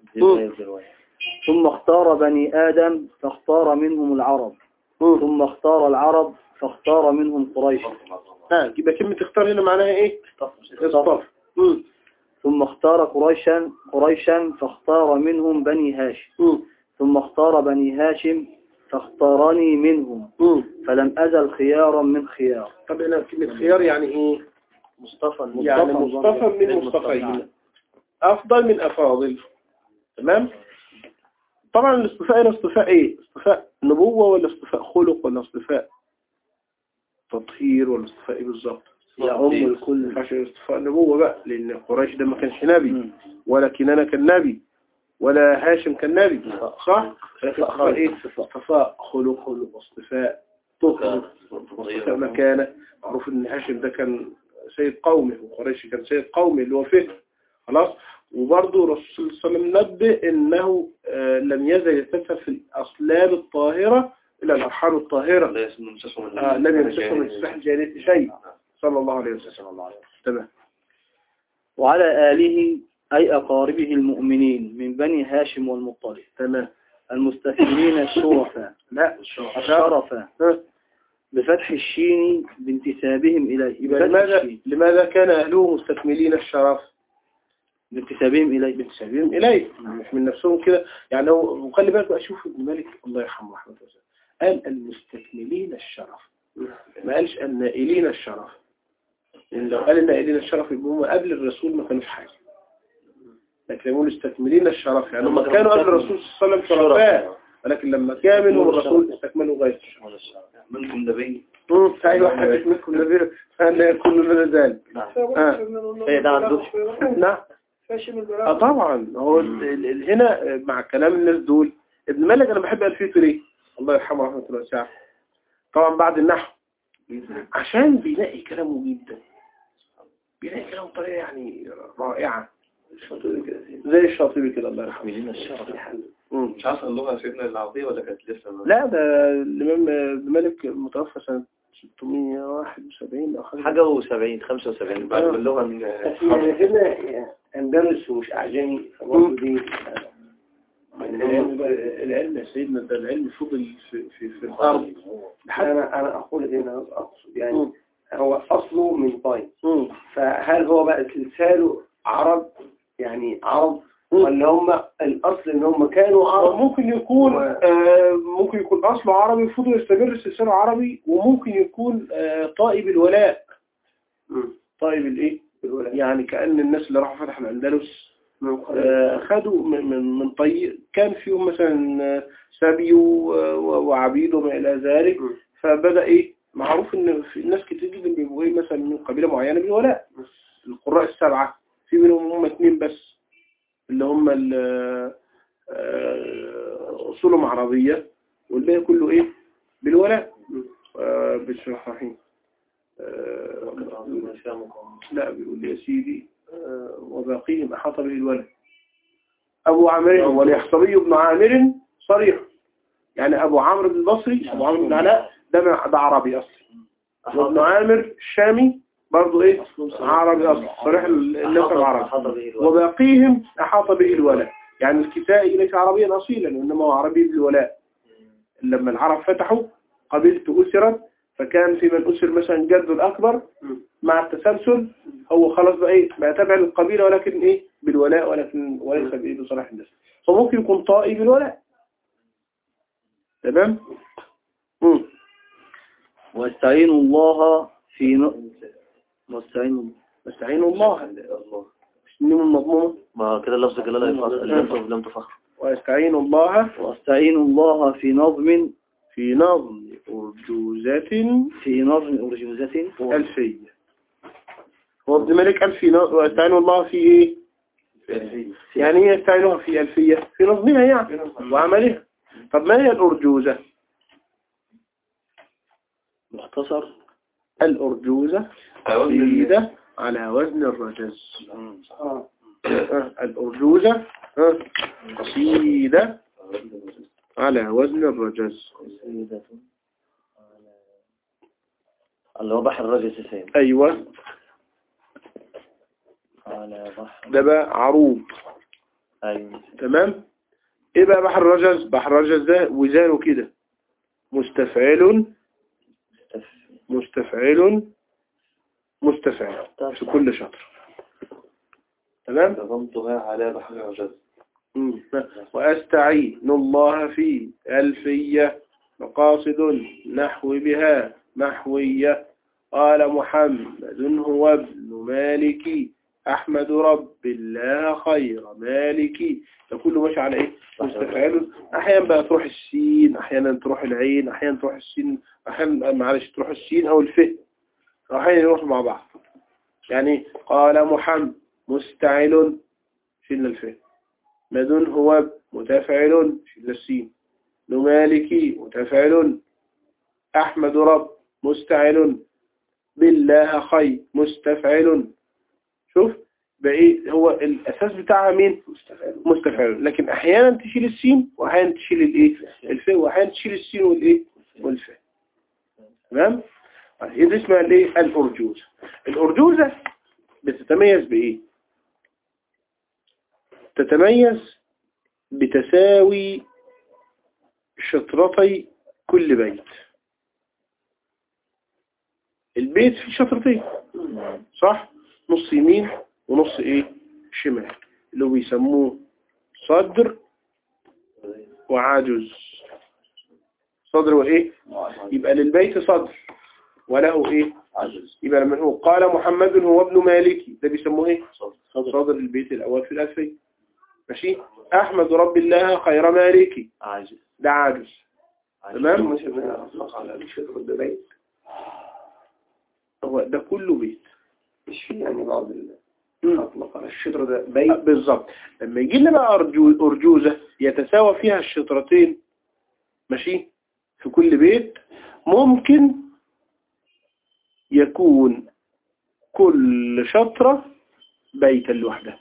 ثم اختار بني آدم فاختار منهم العرب مم. ثم اختار العرب فاختار منهم قريش اه يبقى كلمة اختار هنا معناها ايه اصطفى مم. ثم اختار قريشا قريشا فاختار منهم بني هاشم مم. ثم اختار بني هاشم فاختارني منهم مم. فلم أزل خيارا من خيار طب هنا كلمة خيار يعني ايه مصطفى يعني مصطفى من مصطفين افضل من افاضل تمام طبعا الاصطفاء هنا اصطفاء ايه اصطفاء نبوة ولا اصطفاء خلق ولا اصطفاء تطهير ولا اصطفاء ايه بالظبط يعم ما الكل ينفعش اصطفاء النبوة بقى لأن قريش ده ما كانش نبي مم. ولا كنانة كان نبي ولا هاشم كان نبي صح؟ لكن اصطفاء ايه؟ اصطفاء خلق واصطفاء طهر واصطفاء مكانة معروف ان هاشم ده كان سيد قومه وقريش كان سيد قومه اللي هو فهم خلاص وبرضه الرسول صلى الله عليه وسلم نبه انه آه، لم يزل يتسف في الاصلاب الطاهرة الى الارحام الطاهرة لا يمسسهم آه، لم يمسسهم من سلاح الجاهلية شيء صلى الله عليه وسلم تمام وعلى آله أي أقاربه المؤمنين من بني هاشم والمطلب تمام المستثمرين الشرفاء لا الشرفاء ها. بفتح الشين بانتسابهم إليه يبقى بفتح لماذا الشين لماذا كان أهله مستكملين الشرف بانتسابهم إليه بسبيلهم إليه مش من نفسهم كده يعني هو وخلي بالك بقى شوف ابن مالك الله يرحمه رحمه الله قال المستكملين الشرف ما قالش النائلين الشرف لأن لو قال النائلين الشرف يبقى هم قبل الرسول ما كانوش حاجة لكن يقول مستكملين الشرف يعني هم كانوا قبل الرسول صلى الله عليه وسلم شرفاء ولكن لما كان منهم الرسول استكملوا غاية الشرف منكم نبي مم، أيوة حدث منكم نبيل فأنا يكون لنا ذلك آه. هي ده عندك نعم اه طبعا هو ال- ال- ال- هنا مع كلام الناس دول ابن مالك انا بحب الفيته ليه الله يرحمه رحمه الله واسعه طبعا بعد النحو عشان بيلاقي كلامه جدا بيلاقي كلامه بطريقه يعني رائعه زي الشاطبي كده الله يرحمه من الشرف مم. مش عارف اللغة سيدنا العربية ولا كانت لسه لا ده الامام ابن مالك متوفى سنه 671 او حاجه حاجة و70 75 بعد اللغة من يعني هنا اندلس ومش اعجمي فبرضه دي العلم بقى- العلم يا سيدنا ده العلم فضل في في, في الارض لحد انا انا اقول هنا اقصد يعني مم. هو اصله من طيب مم. فهل هو بقى تمثاله عرب يعني عرب ولا هم الاصل ان هم كانوا أو عرب ممكن يكون آه ممكن يكون أصله عربي فضل يستمر سلسله عربي وممكن يكون آه طائي بالولاء مم. طائي بالإيه؟ بالولاء. يعني كأن الناس اللي راحوا فتحوا الأندلس من قبل. آه خدوا من من من طي كان فيهم مثلا آه، سبي و- و- وعبيد وما إلى ذلك مم. فبدأ إيه معروف إن في ناس كتير جدا بيبقوا إيه مثلا من قبيلة معينة بالولاء القراء السبعة في منهم هم اثنين بس اللي هم ال- آه، أصولهم عربية والباقي كله إيه بالولاء آه، بشرح رحيم آه، لا بيقول لي يا سيدي آه، وباقيهم أحاط به الولد أبو عامر واليحصبي بن عامر صريح يعني أبو عمرو بن البصري أبو عمرو بن علاء ده من- ده عربي أصلي وابن عامر الشامي برضه إيه عربي أصلي صريح النسب عربي وباقيهم أحاط به الولاء يعني الكسائي ليس عربيا أصيلا وإنما هو عربي بالولاء لما العرب فتحوا قبيلته أسرت فكان في من أسر مثلا جده الأكبر مع التسلسل هو خلاص بقى إيه بقى تابع للقبيلة ولكن إيه بالولاء ولكن وليس بإيه بصلاح النسب فممكن يكون طائي بالولاء تمام مم. واستعينوا الله في ن... واستعينوا نستعين الله النون المضمومة ما كده اللفظ كده لا يفخر لم لم تفخر ويستعين الله واستعينوا الله في نظم في نظم أرجوزات في نظم أرجوزة ألفية هو ابن مالك قال في نظم ويستعين الله في إيه يعني ايه يستعينها في ألفية في نظمها يعني وعملها طب ما هي الأرجوزة مختصر الأرجوزة قصيدة على وزن الرجز آه، الأرجوزة آه، قصيدة على وزن الرجز اللي هو بحر الرجل سيسين أيوة على بحر ده بقى عروض أيوة تمام ايه بقى بحر الرجز بحر الرجز ده وزانه كده مستفعل مستفعل مستفعل في كل شطر تمام نظمتها على بحر العجز مم. وأستعين الله في ألفية مقاصد نحو بها محوية قال محمد هو ابن مالك أحمد رب الله خير مالك ده كله ماشي على إيه مستفعل أحيانا بقى تروح السين أحيانا تروح العين أحيانا تروح السين أحيانا معلش تروح السين أو الف أحيانا يروحوا مع بعض يعني قال محمد مستعل شلنا الفعل مدن هو متفعل شلنا السين نمالكي متفعل أحمد رب مستعل بالله خي مستفعل شوف بقى هو الأساس بتاعها مين مستفعل لكن أحيانا تشيل السين وأحيانا تشيل الإيه الفاء وأحيانا تشيل السين والإيه والفاء تمام طيب دي اسمها الإيه الأرجوزة الأرجوزة بتتميز بإيه تتميز بتساوي شطرتي كل بيت البيت فيه شطرتين صح نص يمين ونص ايه شمال اللي هو بيسموه صدر وعجز صدر وايه يبقى للبيت صدر وله ايه عجز يبقى لما هو قال محمد هو ابن مالكي ده بيسموه ايه صدر البيت الاول في الالفية ماشي احمد رب الله خير مالكي عجز ده عاجز تمام مش أطلق على الشطر ده بيت هو ده كله بيت مش في يعني بعض ال- مم. أطلق على الشطر ده آه، بيت بالظبط لما يجي لنا بقى أرجو- أرجوزة يتساوى فيها الشطرتين ماشي في كل بيت ممكن يكون كل شطرة بيتا لوحدها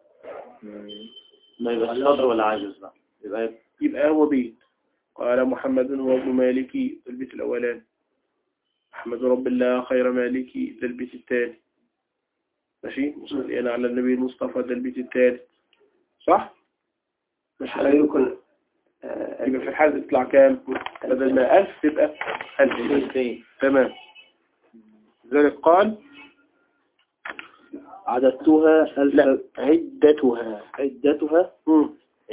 ما يبقى الصدر ولا عجز بقى يبقى يبقى هو بيت قال محمد هو ابن مالكي ده البيت الأولاني أحمد رب الله خير مالكي ده البيت الثاني ماشي مصليا على النبي المصطفى ده البيت الثالث صح؟ مش لا يكون آه، يبقى في الحال تطلع كام بدل ما ألف تبقى ألف تمام لذلك قال عددتها لا ألف عدتها عدتها مم.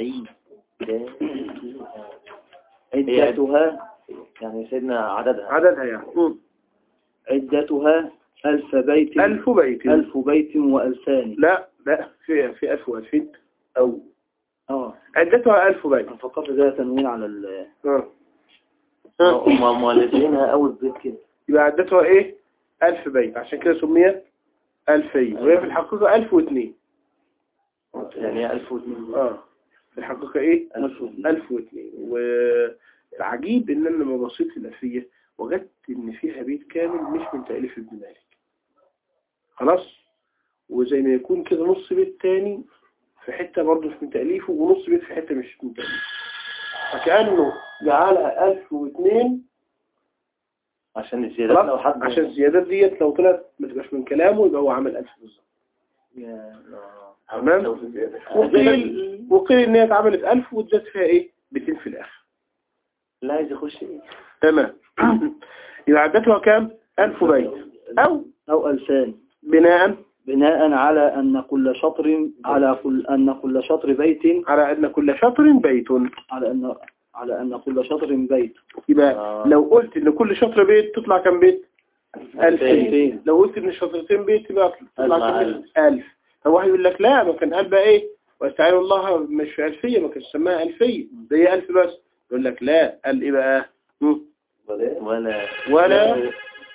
عدتها يعني سيدنا عددها عددها يعني مم. عدتها ألف بيت ألف بيت ألف بيت وألفان لا لا في في ألف وألفين أو اه عدتها ألف بيت أنا فكرت ده تنوين على ال آه. آه. هم مؤلفينها أول بيت كده يبقى عدتها إيه ألف بيت عشان كده سميت ألفية وهي في الحقيقة ألف واثنين يعني هي 1002 آه في الحقيقة إيه ألف واثنين. ألف واثنين والعجيب إن أنا لما بصيت للألفية وجدت إن فيها بيت كامل مش من تأليف ابن مالك خلاص وزي ما يكون كده نص بيت تاني في حتة برضه مش من تأليفه ونص بيت في حتة مش من تأليفه فكأنه جعلها ألف واثنين عشان الزيادات لو خلاص حد عشان الزيادات ديت لو طلعت ما تبقاش من كلامه يبقى هو عمل ألف بالظبط يا الله. تمام وقيل وقيل إن هي اتعملت ألف واتزاد فيها إيه 200 في الآخر لا عايز يخش ايه تمام يبقى عدتها كام ألف بيت أو أو ألفان بناء بناء على أن كل شطر على كل أن كل شطر بيت على أن كل شطر بيت على أن على أن كل شطر بيت يبقى آه. لو قلت إن كل شطر بيت تطلع كام بيت ألفين ألفين لو قلت إن الشطرتين بيت يبقى تطلع ألف. كام بيت؟ ألف طب واحد يقول لك لا ما كان قال بقى إيه واستعين الله مش في ألفية ما كانش سماها ألفية ده هي ألف بس يقول لك لا قال إيه بقى مم. ولا ولا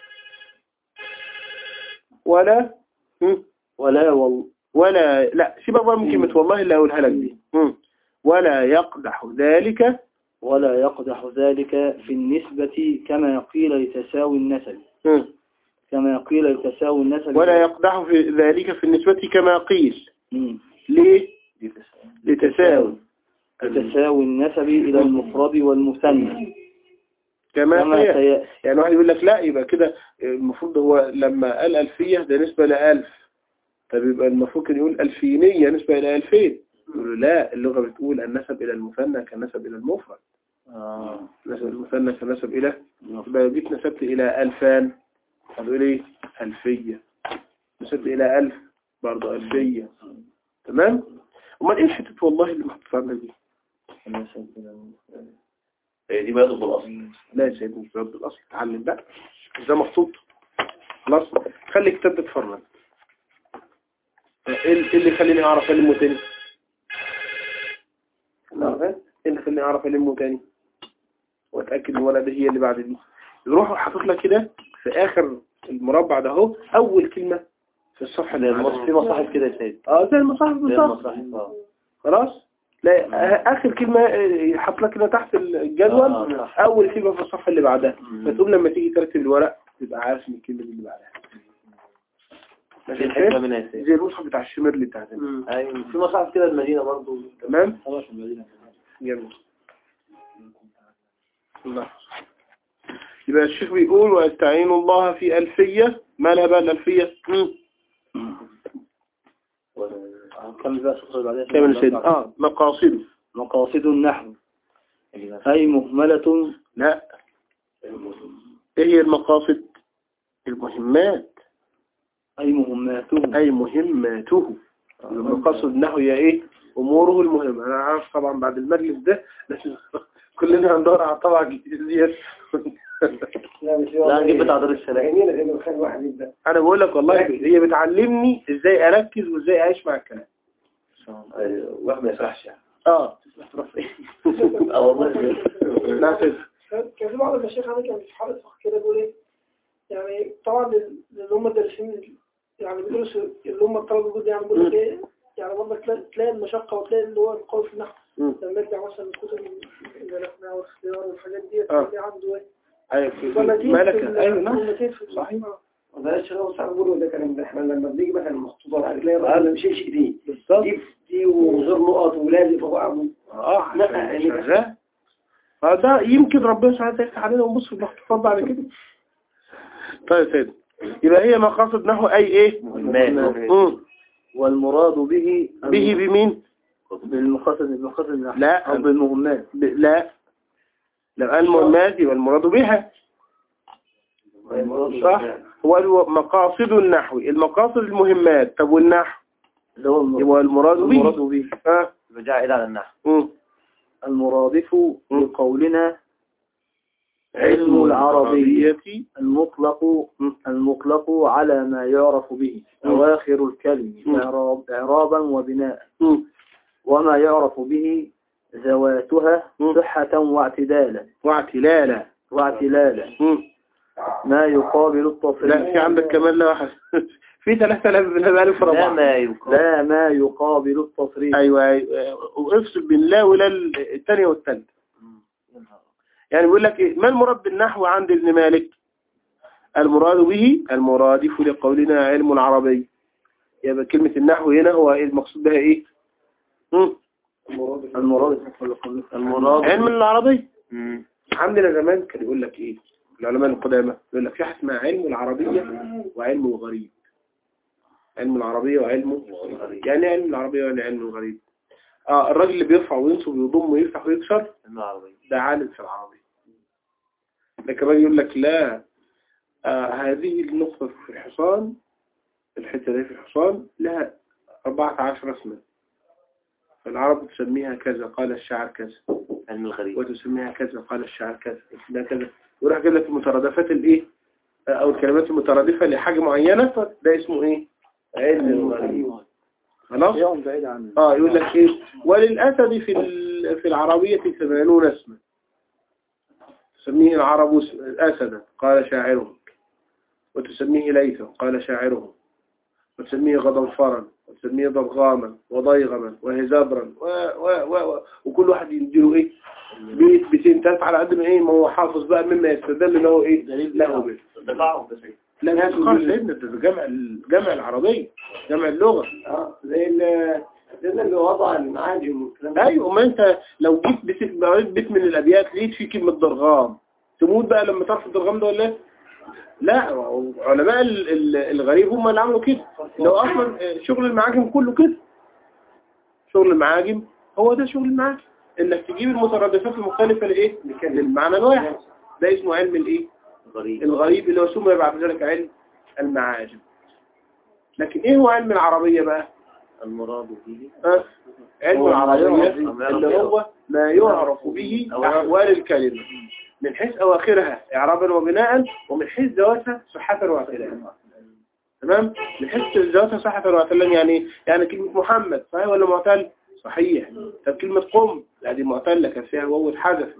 ولا مم. ولا وال ولا لا سيبك بقى من كلمة والله اللي هقولها لك دي مم. ولا يقدح ذلك ولا يقدح ذلك في النسبة كما قيل لتساوي النسب مم. كما قيل لتساوي النسب ولا يقدح في ذلك في النسبة كما قيل مم. ليه لتساوي لتساوي النسب إلى المفرد والمثنى كما كما هي سيأتي يعني واحد يقول لك لا يبقى كده المفروض هو لما قال ألفية ده نسبة لألف طب يبقى المفروض كان يقول ألفينية نسبة إلى ألفين يقول له لا اللغة بتقول النسب إلى المثنى كالنسب إلى المفرد آه. نسب المثنى كالنسب إلى يبقى جيت نسبت إلى ألفان هتقول إيه ألفية نسبت إلى ألف برضه ألفية تمام أمال إيه حتة والله اللي محطوط عندك دي هي دي بقى ضد الأصل لا يا سيدي مش برد الأصل اتعلم بقى مش ده محطوط خلاص خلي كتاب تتفرج ايه إيه اللي يخليني اعرف المه تاني لا ايه اللي يخليني اعرف المه تاني واتاكد ان ولا ده هي اللي بعد دي يروح حاطط لك كده في اخر المربع ده اهو اول كلمه في الصفحة اللي بعدها. في مصاحف كده يا سيد اه زي المصاحف زي بالظبط المصاحف اه خلاص لا آه، اخر كلمة آه، يحط لك كده تحت الجدول آه، صح. اول كلمة في الصفحة اللي بعدها مم. فتقوم لما تيجي ترتب الورق تبقى عارف ان الكلمة دي اللي بعدها ماشي في الحكمة الحكاية؟ منها يا سيد زي المصحف بتاع الشمرلي بتاعتنا ايوه في مصاحف كده المدينة برضه تمام خلاص المدينة جميل الله يبقى الشيخ بيقول واستعينوا الله في ألفية ما لها بقى الألفية مم. كمل بقى السطر اللي بعدها كامل السيد اه مقاصده مقاصد النحو أي مهملة لا ايه هي المقاصد المهمات أي مهماته اي مهماته المقاصد النحو هي ايه اموره المهمة انا عارف طبعا بعد المجلس ده لازم كلنا هندور على طبعا جديد لا مش لا نجيب بتاع دار السلام جميلة زي ما خلي واحد يبدأ انا بقول لك والله هي بتعلمني ازاي اركز وازاي اعيش مع الكلام ايوه الواحد ما يسرحش يعني اه اه والله لا كده. كان في بعض المشايخ عندي كان في حالة فقه كده بيقول ايه يعني طبعا لل- اللي هم الدارسين يعني بيدرسوا اللي هم الطلبة الجدد يعني بيقول لك ايه يعني برضه تلاقي تلاقي المشقة وتلاقي اللي هو القول في النحو مم. لما يرجع مثلا الكتب زي الأقناع والاختيار والحاجات دي آه. تلاقي عنده ايه ايوه في- في- ملكين في ملكة ال- ايوه نعم ملكين في صحيح. آه. بلاش غير صعب بقوله ده كلام ده احنا لما بنيجي مثلا مخطوطات هتلاقي الراجل ما بيشيلش ايديه بالظبط دي دي وغير نقط ولازق فوق بعض اه لا، عشان يعني- شغال فده يمكن ربنا سبحانه وتعالى يفتح علينا ونبص في المخطوطات بعد كده طيب يا سيدي يبقى هي مقاصد نحو اي ايه مم. والمراد به به بمين بالمقاصد المقاصد النحو لا. أو بالمهمات ب... لا لو قال المهمات يبقى المراد بها صح هو الو- مقاصد النحو المقاصد المهمات طب والنحو اللي هو الم- يبقى المراد المراد به به اه رجع إلى على النحو مم. المرادف لقولنا علم علم العربية العربية المطلق المطلق على ما يعرف به مم. أواخر الكلم مم. إعراب إعرابا وبناء مم. وما يعرف به ذواتها مم. صحة واعتدالا واعتلالا واعتلالا مم. ما يقابل التصريف لا في عندك كمان لا واحد في 3000 بنها ألف لا ربع ما يقال لا ما يقابل التصريف أيوة أيوة. وافصل بين لا ولا الثانية والثالثة يعني بيقول لك إيه ما المراد بالنحو عند ابن مالك المراد به المرادف لقولنا علم العربي يبقى كلمة النحو هنا هو إيه المقصود بها ايه مم. المراد المراد علم العربي مم. عندنا زمان كان يقول لك ايه العلماء القدامى يقول لك في حاجه اسمها علم العربية وعلم الغريب علم العربية وعلم الغريب يعني ايه علم العربية ولا علم الغريب اه الراجل اللي بيرفع وينصب ويضم ويفتح ويكسر العربي ده عالم في العربي لكن الراجل يقول لك لا آه هذه النقطة في الحصان الحتة دي في الحصان لها 14 اسما فالعرب تسميها كذا قال الشاعر كذا علم الغريب وتسميها كذا قال الشاعر كذا وتسميها كذا ويروح جايب لك المترادفات الايه آه، او الكلمات المترادفة لحاجة معينة ده اسمه ايه علم الغريب خلاص يوم بعيد عن اه يقول لك ايه وللأسد في ال- في العربية ثمانون اسما تسميه العرب اس- أسدا قال شاعرهم وتسميه ليثا قال شاعرهم وتسميه غضنفرا وتسميه ضرغاما وضيغما وهزابرا و و و و وكل واحد يديله ايه بيت بيتين تلات على قد ما ايه ما هو حافظ بقى مما يستدل له ايه له به لا لا خالص سيدنا ده جمع الجمع العربية جمع اللغة اه زي ال- زي اللي وضع المعاجم والكلام ده. ايوه ما انت لو جيت بيت قريت بيت من الابيات لقيت فيه كلمه ضرغام تموت بقى لما تعرف الضرغام ده ولا إيه؟ لا علماء ال- ال- الغريب هم اللي عملوا كده لو اصلا شغل المعاجم كله كده شغل المعاجم هو ده شغل المعاجم انك تجيب المترادفات المختلفه لايه للمعنى الواحد ده اسمه علم الايه غريب الغريب اللي هو سمي بعد ذلك علم المعاجم لكن ايه هو علم العربيه بقى المراد به ها؟ علم هو العربية العربية. اللي هو ما يعرف به أحوال الكلمة من حيث أواخرها إعرابا وبناء ومن حيث ذواتها صحة واعتلالا تمام من حيث ذواتها صحة واعتلالا يعني إيه؟ يعني كلمة محمد صحيح ولا معتل صحيح طب كلمة قم لا دي معتلة كان فيها واو حذف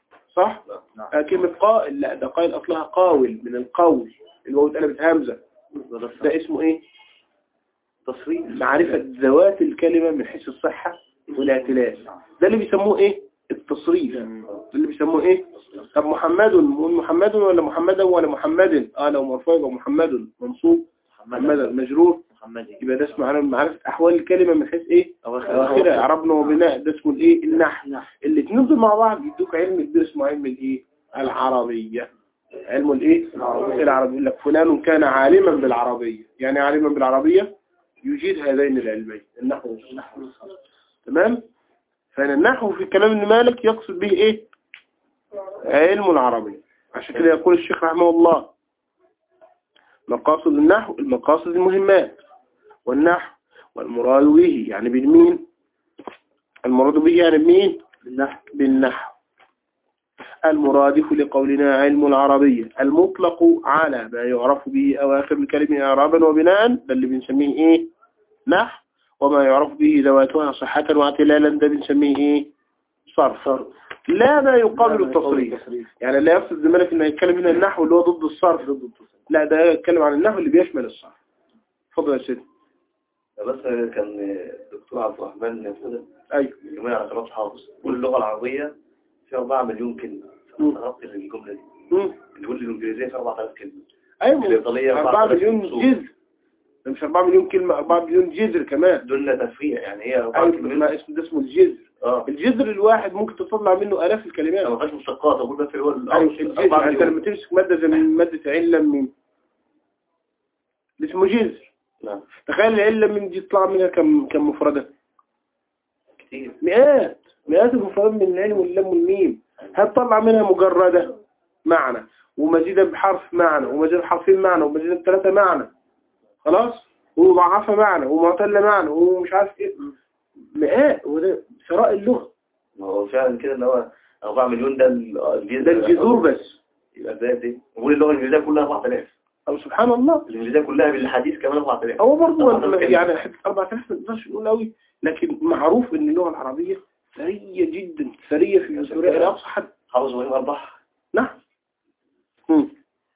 صح آه كلمة قائل لا ده قائل أصلها قاول من القول الواو اتقلبت همزة ده اسمه ايه تصريف معرفة ذوات الكلمة من حيث الصحة والاعتلال ده اللي بيسموه ايه التصريف ده اللي بيسموه ايه طب محمد نقول محمد ولا محمدا ولا محمد اه لو مرفوع يبقى محمد منصوب محمد مجرور محمدي يبقى ده اسمه معرفة معرفة احوال الكلمة من حيث ايه أواخر اواخرها عربنا وبناء ده اسمه الايه النحو الاثنين دول مع بعض يدوك علم كبير اسمه علم الايه العربية علم الايه العربية يقول لك فلان كان عالما بالعربية يعني عالما بالعربية يجيد هذين العلمين النحو والصرف تمام فإن النحو في كلام ابن مالك يقصد به ايه علم العربية عشان كده يقول الشيخ رحمه الله مقاصد النحو المقاصد المهمات والنحو والمراد به يعني بالمين المراد به يعني بمين بالنحو بالنحو المرادف لقولنا علم العربية المطلق على ما يعرف به أواخر الكلمة إعرابا وبناء ده اللي بنسميه إيه نحو وما يعرف به ذواتها صحة واعتلالا ده بنسميه إيه صرف لا ما يقابل التصريف يعني لا يقصد زمانك انه يتكلم هنا النحو اللي هو ضد الصرف ضد التصريف لا ده يتكلم عن النحو اللي بيشمل الصرف اتفضل يا سيدي بس كان الدكتور عبد الرحمن فضل ايوه يومين على قناة حافظ يقول اللغة العربية في 4 مليون كلمة مم. استغربت الجملة دي مم. يقول لي الإنجليزية في 4000 كلمة ايوه الإيطالية 4 4000 مليون مقصود. جذر ده مش 4 مليون كلمة 4 مليون جذر كمان دول تفريع يعني هي 4 ايوه كلمات ما اسمه ده اسمه الجذر اه الجذر الواحد ممكن تطلع منه آلاف الكلمات ما فيهاش مشتقات اقول بس اللي هو ال ايوه 4 الجذر يعني انت لما تمسك مادة زي مادة علة من اسمه جذر نعم تخيل العلة من دي يطلع منها كم كم مفردة كتير مئات مئات المفردات من العلم واللام والميم هتطلع منها مجردة معنى ومزيدة بحرف معنى ومزيدة بحرفين معنى ومزيدة بثلاثة معنى خلاص ومضاعفة معنى ومعتلة معنى ومش عارف ايه مئات وده ثراء اللغة ما هو فعلا كده ان هو 4 مليون ده ال- الجذر ده الجذور بس يبقى ازاي دي بقول اللغة الإنجليزية كلها 4000 أو سبحان الله الإنجليزية كلها بالحديث كمان 4000 هو برضه 4000 كلمة. يعني حتى 4000 ما نقدرش نقول قوي لكن معروف ان اللغة العربية ثرية جدا ثرية في ثرية إلى أقصى حد حافظ ابراهيم أرباح نعم مم.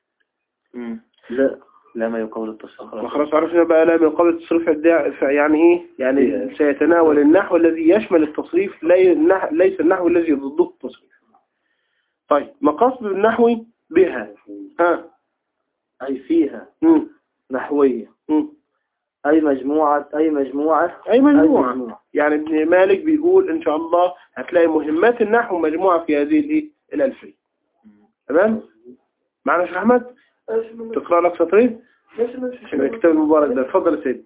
لا لا ما يقابل التصريف وخلاص عرفنا بقى لا من قبل التصريف الداع يعني ايه يعني سيتناول النحو الذي يشمل التصريف لي- النح- ليس النحو الذي ضده التصريف طيب مقاصد النحو بها ها أي فيها مم. نحوية مم. أي مجموعة أي مجموعة أي مجموعة مجموعة. يعني ابن مالك بيقول إن شاء الله هتلاقي مهمات النحو مجموعة في هذه الإيه الألفية تمام معنا يا شيخ أحمد تقرأ لك سطرين عشان الكتاب المبارك ده اتفضل يا سيدي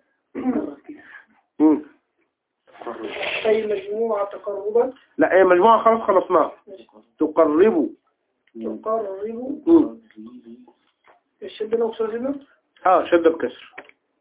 مم. أي مجموعة تقربا لا هي مجموعة خلاص خلصناها تقربوا تقرب مم. الشدة وصلنا اه شد بكسر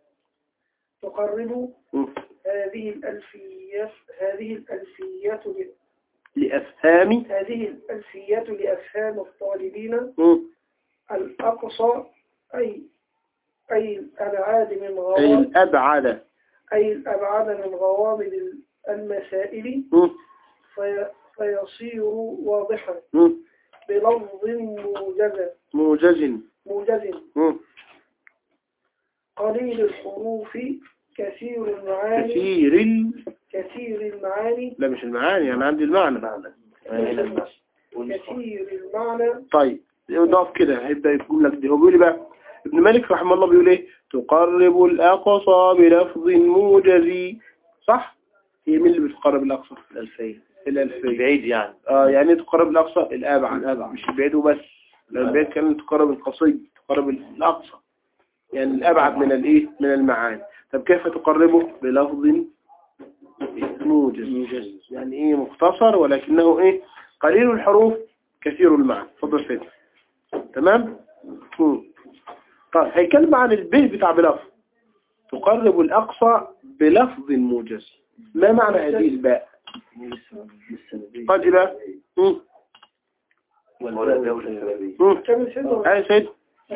تقرب مم. هذه الألفيات هذه الألفيات ل- لأفهام هذه الألفيات لأفهام الطالبين مم. الأقصى أي أي الأبعاد من أي غوامض الأبعد أي الأبعاد من غوامض المسائل مم. في فيصير واضحا مم. بلفظ موجز موجز موجز مم. قليل الحروف كثير المعاني كثير ال... كثير المعاني لا مش المعاني أنا عندي المعنى كثير المعنى طيب يضاف كده هيبدأ يقول لك دي هو بيقول لي بقى ابن مالك رحمه الله بيقول ايه تقرب الأقصى بلفظ موجز صح هي مين اللي بتقرب الأقصى الألفية الألفية بعيد يعني اه يعني تقرب الأقصى الأبعد الأبعد مش البعيد وبس لو البعيد كان تقرب القصيد تقرب الأقصى يعني الأبعد من الإيه من المعاني طب كيف تقربه بلفظ موجز يعني إيه مختصر ولكنه إيه قليل الحروف كثير المعنى تفضل سيدي تمام مم. طيب هيكلم عن البه بتاع بلفظ تقرب الأقصى بلفظ موجز ما معنى هذه الباء قال إيه بقى مم. ولا دولة سببية مم. كم سنة أي سيد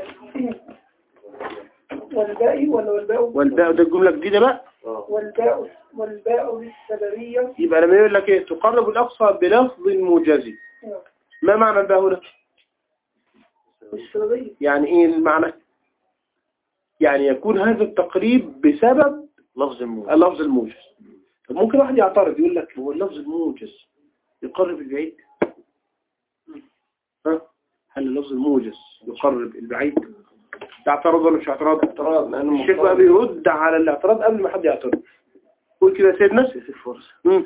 والباء ولا والباء والباء ده الجملة الجديدة بقى والباء والباء للسببية يبقى لما يقول لك ايه تقرب الأقصى بلفظ موجز ما معنى الباء هنا السببية يعني ايه المعنى يعني يكون هذا التقريب بسبب لفظ الموجز اللفظ الموجز طب ممكن واحد يعترض يقول لك هو اللفظ الموجز يقرب البعيد ها هل اللفظ الموجز يقرب البعيد تعترض ولا مش اعتراض اعتراض لأنه الشيخ بقى بيرد على الاعتراض قبل ما حد يعترض قول كده يا سيدنا فرصة مم.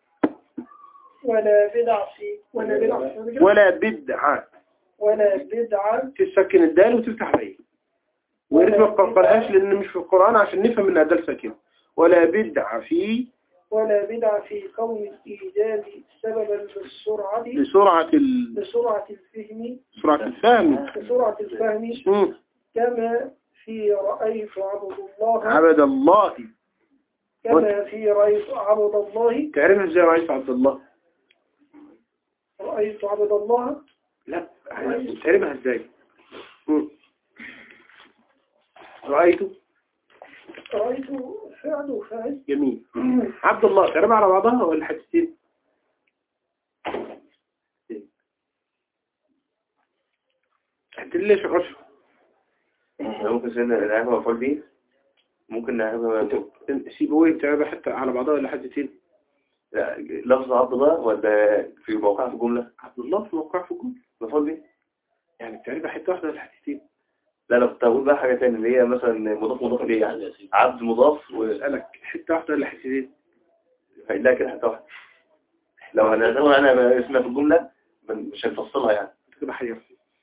ولا بدع في ولا بدع في ولا بدعة ولا بدعة تسكن الدال وتفتح العين ويا ريت ما تقرقرهاش لان مش في القرآن عشان نفهم انها دال ساكنة ولا بدعة في ولا بدع في كون الإيجاد سببا للسرعة لسرعة ال... لسرعة الفهم سرعة الفهم لسرعة الفهم مم. كما في رأيت عبد الله عبد الله كما في رأيت عبد الله تعرفها ازاي رئيس عبد الله رأيت عبد الله لا تعرفها ازاي مم. رأيته رأيت فعل وفاعل جميل عبد الله تعرفها على بعضها ولا حدثين حتى ليش عرف ممكن سيدنا نعرفها مفعول به ممكن نعرفها سيبويه تعرفها حتى على بعضها ولا حدثين لا، لفظ عبد الله ولا في موقع في جملة عبد الله في موقع في الجمله مفعول به يعني تعرفها حتة واحدة ولا حدثين لا لا كنت هقول بقى حاجة تانية اللي هي مثلا مضاف مضاف إليه يعني عبد مضاف و اسألك حتة واحدة ولا حدثين لا كده حتى واحدة لو هنعتبر أنا اسمها في الجملة من- مش هنفصلها يعني كده حير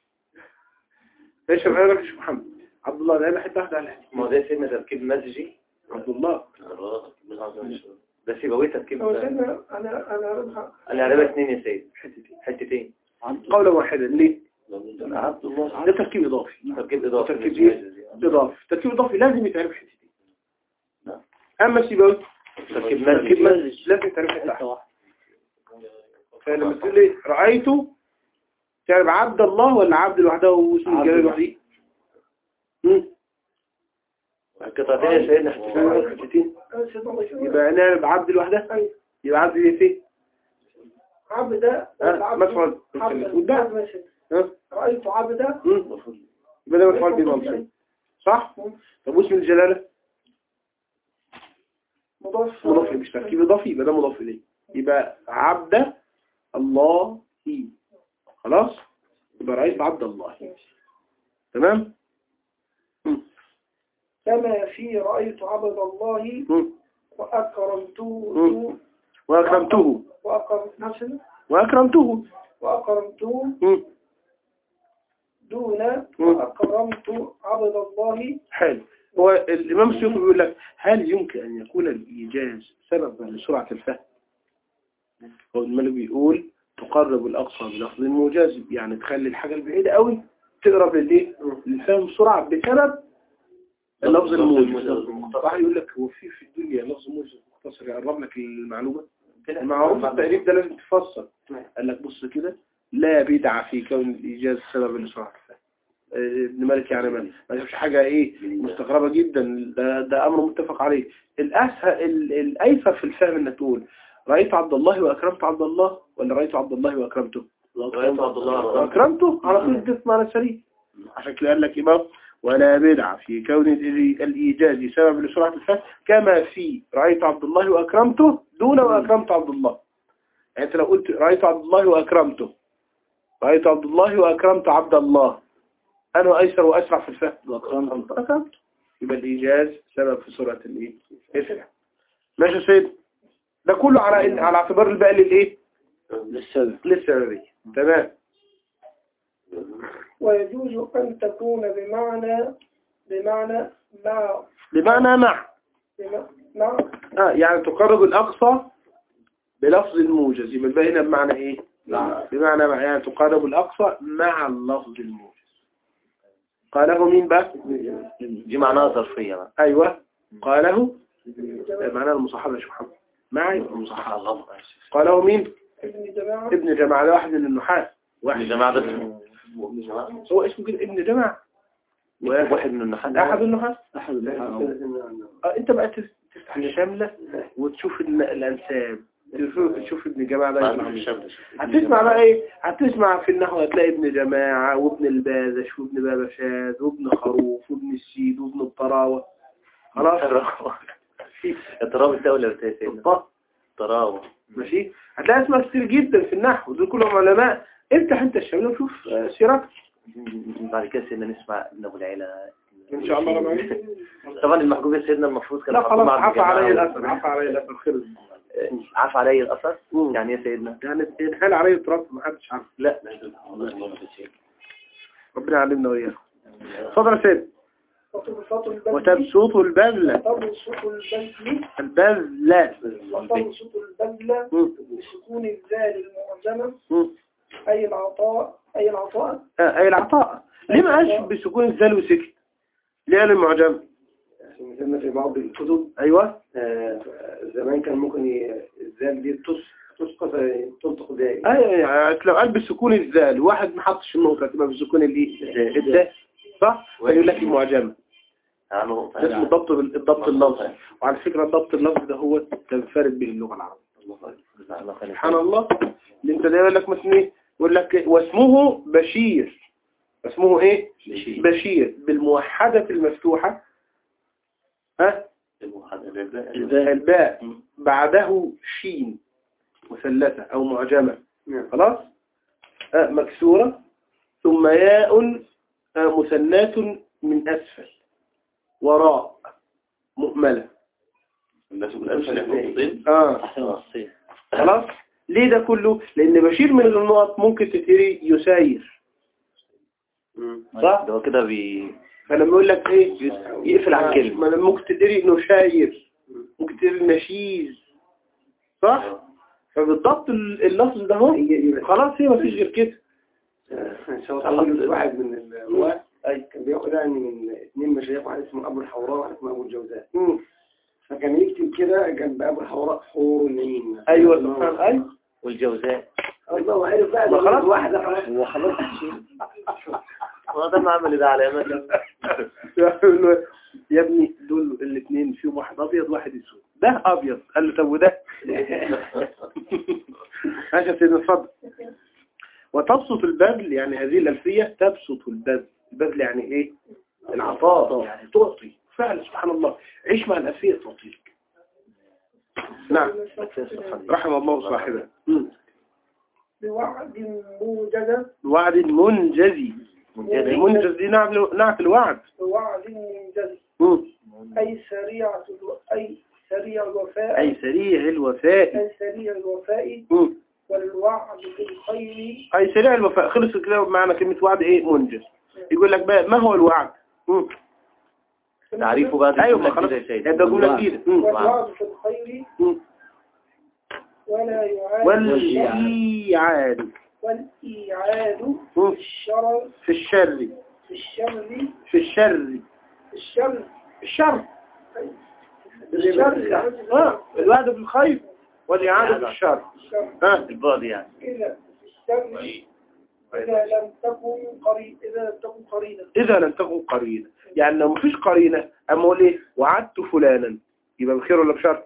ايش الغير يا شيخ محمد عبد الله ده حتة واحدة ولا حدثين ما هو ده سيدنا تركيب مزجي عبد الله ده سيبويه تركيب لو سيدنا أنا أنا انا عربة اتنين يا سيد حتتين حتتين قولا واحدا ليه عبد الله ده تركيب إضافي تركيب اضافي تركيب إيه؟ إضافي تركيب إضافي لازم يتعرف حتتين نعم. أما سيبوي تركيب تركيب مزجي مزج لازم تعرف حتة واحدة فلما تقول لي رأيته تعرف عبد الله ولا عبد لوحده واسم الجلال لوحده مم. القطعتين يا سيدنا حتتين حتتين أنا سيدنا الله يشوف. يبقى أنا عبد لوحده أيوة. يبقى عبد ايه فين عبد ده ها مفعول عبد وده عبد مثلا. ها رأيت عبد مم. يبقى ده مفعول به منصوب صح طب واسم الجلالة مضاف مضاف إليه، مش تركيب إضافي يبقى ده مضاف إليه يبقى عبد الله خلاص يبقى رئيس عبد الله تمام مم. كما في رأيت عبد الله مم. وأكرمته مم. وأكرمته وأكرمت نفسنا وأكرمته وأكرمته مم. دون مم. وأكرمت عبد الله حلو هو الإمام السيوطي بيقول لك هل يمكن أن يكون الإيجاز سببا لسرعة الفهم هو الملك بيقول تقرب الأقصى بلفظ موجز يعني تخلي الحاجة البعيدة قوي تقرب للإيه للفهم بسرعة بسبب اللفظ الموجز صح يقول لك هو في في الدنيا لفظ موجز مختصر يقرب لك المعلومة المعروف التقريب ده لازم تفسر قال لك بص كده لا بدعة في كون الإيجاز سبب لسرعة الفهم آه، ابن مالك يعني ما ما شافش حاجة ايه مستغربة جدا ده, ده امر متفق عليه الاسهل ال- الايسر في الفهم انك تقول رأيت عبد الله واكرمت عبد الله ولا رأيت عبد الله واكرمته رأيت عبد الله واكرمته على طول ده معنى سليم عشان كده قال لك ايه ولا بدعة في كون ال- الايجاز سبب لسرعة الفهم كما في رأيت عبد الله واكرمته دون واكرمت عبد الله يعني انت لو قلت رأيت عبد الله واكرمته رأيت عبد الله واكرمت عبد الله أنا أيسر وأسرع في الفهم وأكرمت أكرمت يبقى الإيجاز سبب في سرعة الإيه الفهم ماشي يا سيد ده كله على إن على اعتبار الباقي للإيه للسبب للسببية تمام ويجوز أن تكون بمعنى بمعنى مع بمعنى مع بم- مع آه يعني تقرب الأقصى بلفظ الموجز يبقى الباقي هنا بمعنى إيه بمعنى مع يعني تقرب الأقصى مع اللفظ الموجز قاله مين بقى دي معناها ظرفية بقى أيوة قاله معناه المصحبة يا شيخ محمد معي المصحبة قاله مين ابن جماعة ابن جماعة ده واحد من النحاة واحد ابن جماعة بس هو اسمه كده ابن جماعة واحد واحد من النحاة أحد النحاة أحد النحاة آه، أنت بقى تف- تفتح الشاملة وتشوف ال- الأنساب تشوف تشوف ابن جماعة ده يطلع مين. هتسمع بقى ايه هتسمع في النحو هتلاقي ابن جماعة وابن البازش وابن بابشاد وابن خروف وابن السيد وابن الطرف طراوة خلاص اضطراب الدولة بتاعت سيدنا بالضبط طراوة ماشي هتلاقي اسماء كتير جدا في النحو دول كلهم علماء افتح انت الشامل وشوف آه، سيرته بعد كده سيدنا نسمع ابن ابو العلا ان شاء الله ربنا طبعا المحجوبين سيدنا المفروض كان لا محجوب خلاص مع ابن عفى علي جماعة. الاثر عفى علي الاثر خلص آه، عفى علي الاثر مم. يعني ايه سيدنا يعني انحال علي التراب ما حدش عارف لا ربنا يعلمنا واياكم اتفضل يا سيد وتبسط البذل وتبسط البذل وتبسط البذل البذل وتبسط البذل مم. بسكون الذال المعجمة مم. أي العطاء أي العطاء آه، اي العطاء ليه ما قالش بسكون الذال وسكت ليه قال المعجم عشان مثلا في بعض الكتب ايوه آه، زمان كان ممكن ي- الزال دي تس تسقط تنطق زي اي أي، لو قال بسكون الذال واحد ما حطش النقطه تبقى بسكون الايه الذال صح فيقول لك المعجمه عنه ده اسمه ضبط بال- الضبط اللفظي وعلى فكره الضبط اللفظي ده هو تنفرد به اللغه العربيه سبحان الله اللي انت ده يقول لك مثلا ايه يقول لك واسمه بشير اسمه ايه بشير. بشير بالموحدة المفتوحة ها الباء بعده شين مثلثة او معجمة خلاص آه مكسورة ثم ياء آه مثناة من اسفل وراء مهملة اه خلاص ليه ده كله لان بشير من النقط ممكن تتري يساير صح ده هو كده بي فلما يقول لك ايه يقفل على الكلمة. ما ممكن تدري نشاير ممكن تدري نشيز صح فبالضبط ال- اللفظ ده هو خلاص هي مفيش غير كده أول واحد من الرواة كان بياخد يعني من اثنين مشايخ واحد اسمه أبو الحوراء وواحد اسمه أبو الجوزاء مم. فكان يكتب كده جنب أبو الحوراء حور العين ايوه سبحان ايوه والجوزاء الله عارف بقى ما خلاص. واحدة خلاص هو خلاص هو ده معمل ده علامات يقول له يا ابني دول الاثنين فيهم واحد ابيض واحد اسود ده ابيض قال له طب وده ماشي يا سيدنا اتفضل وتبسط البذل يعني هذه الألفية تبسط البذل البذل يعني ايه العطاء يعني تعطي فعلا سبحان الله عيش مع الألفية تعطيك نعم رحم الله صاحبه مم. بوعد موجزة وعد منجزي المنجز دي نعت نعت الوعد بوعد منجز مم. أي سريعة الو... أي سريع الوفاء أي سريع الوفاء أي سريع الوفاء مم. والوعد بالخير أي سريع الوفاء خلص كده معنى كلمة وعد إيه منجز يقول لك بقى ما هو الوعد مم. تعريفه بقى أيوة ما جملة خلاص جديدة يا سيدي. ده جملة جديدة مم. والوعد في الخير مم. ولا يعاد والإيعاد والإيعاد مم. الشر في الشر في الشر في الشر الشر الشر الشر اه الوعد بالخير والإعادة بالشر الشر ها البعد يعني إذا الشر إذا لم تكن قريب إذا لم تكن قرينا إذا لم تكن قرينة يعني لو مفيش قرينة أما أقول إيه وعدت فلانا يبقى بخير ولا بشر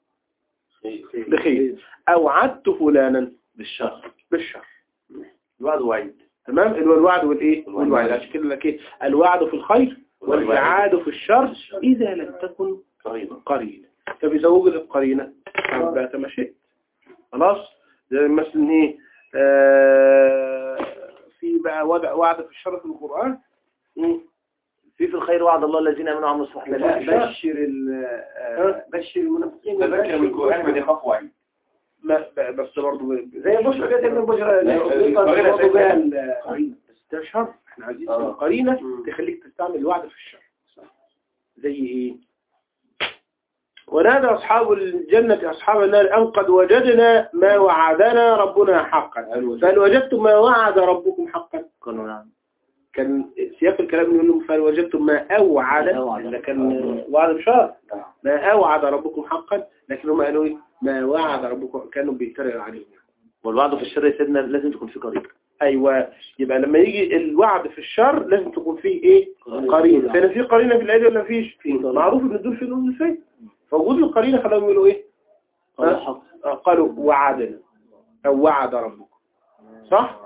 بخير أو عدت فلانا بالشر بالشر الوعد وعيد تمام اللي هو الوعد والايه والوعد عشان كده لك ايه الوعد في الخير والإعادة في الشر إذا لم تكن قريبا قرينة طب إذا وجدت قرينة بقى تمشيت خلاص زي مثلا ايه آه في بقى وضع وعد في الشر في القرآن مم. في في الخير وعد الله الذين امنوا وعملوا الصالحات بشر ال آه، بشر المنافقين تذكر من القرآن من يخاف وعيد ما ب- بس برضه ب- زي بشر كده ابن بشر لا، قرينة قرينة بس ده شر احنا عايزين قرينة تخليك تستعمل الوعد في الشر زي ايه ونادى أصحاب الجنة أصحاب النار أن قد وجدنا ما وعدنا ربنا حقا فهل وجدتم ما وعد ربكم حقا قالوا نعم كان سياق الكلام يقول لهم فهل وجدتم ما أوعد إذا كان وعد بشار ما أوعد ربكم حقا لكن هم قالوا إيه؟ ما وعد ربكم كانوا بيتريقوا عليهم والوعد في الشر يا سيدنا لازم تكون في قريب أيوة يبقى لما يجي الوعد في الشر لازم تكون فيه إيه قرينة فإن في قرينة في العيد ولا فيش معروف إن دول في دول في فوجود القرينة خلاهم يقولوا إيه ها؟ آه، قالوا وعدنا أو وعد ربكم صح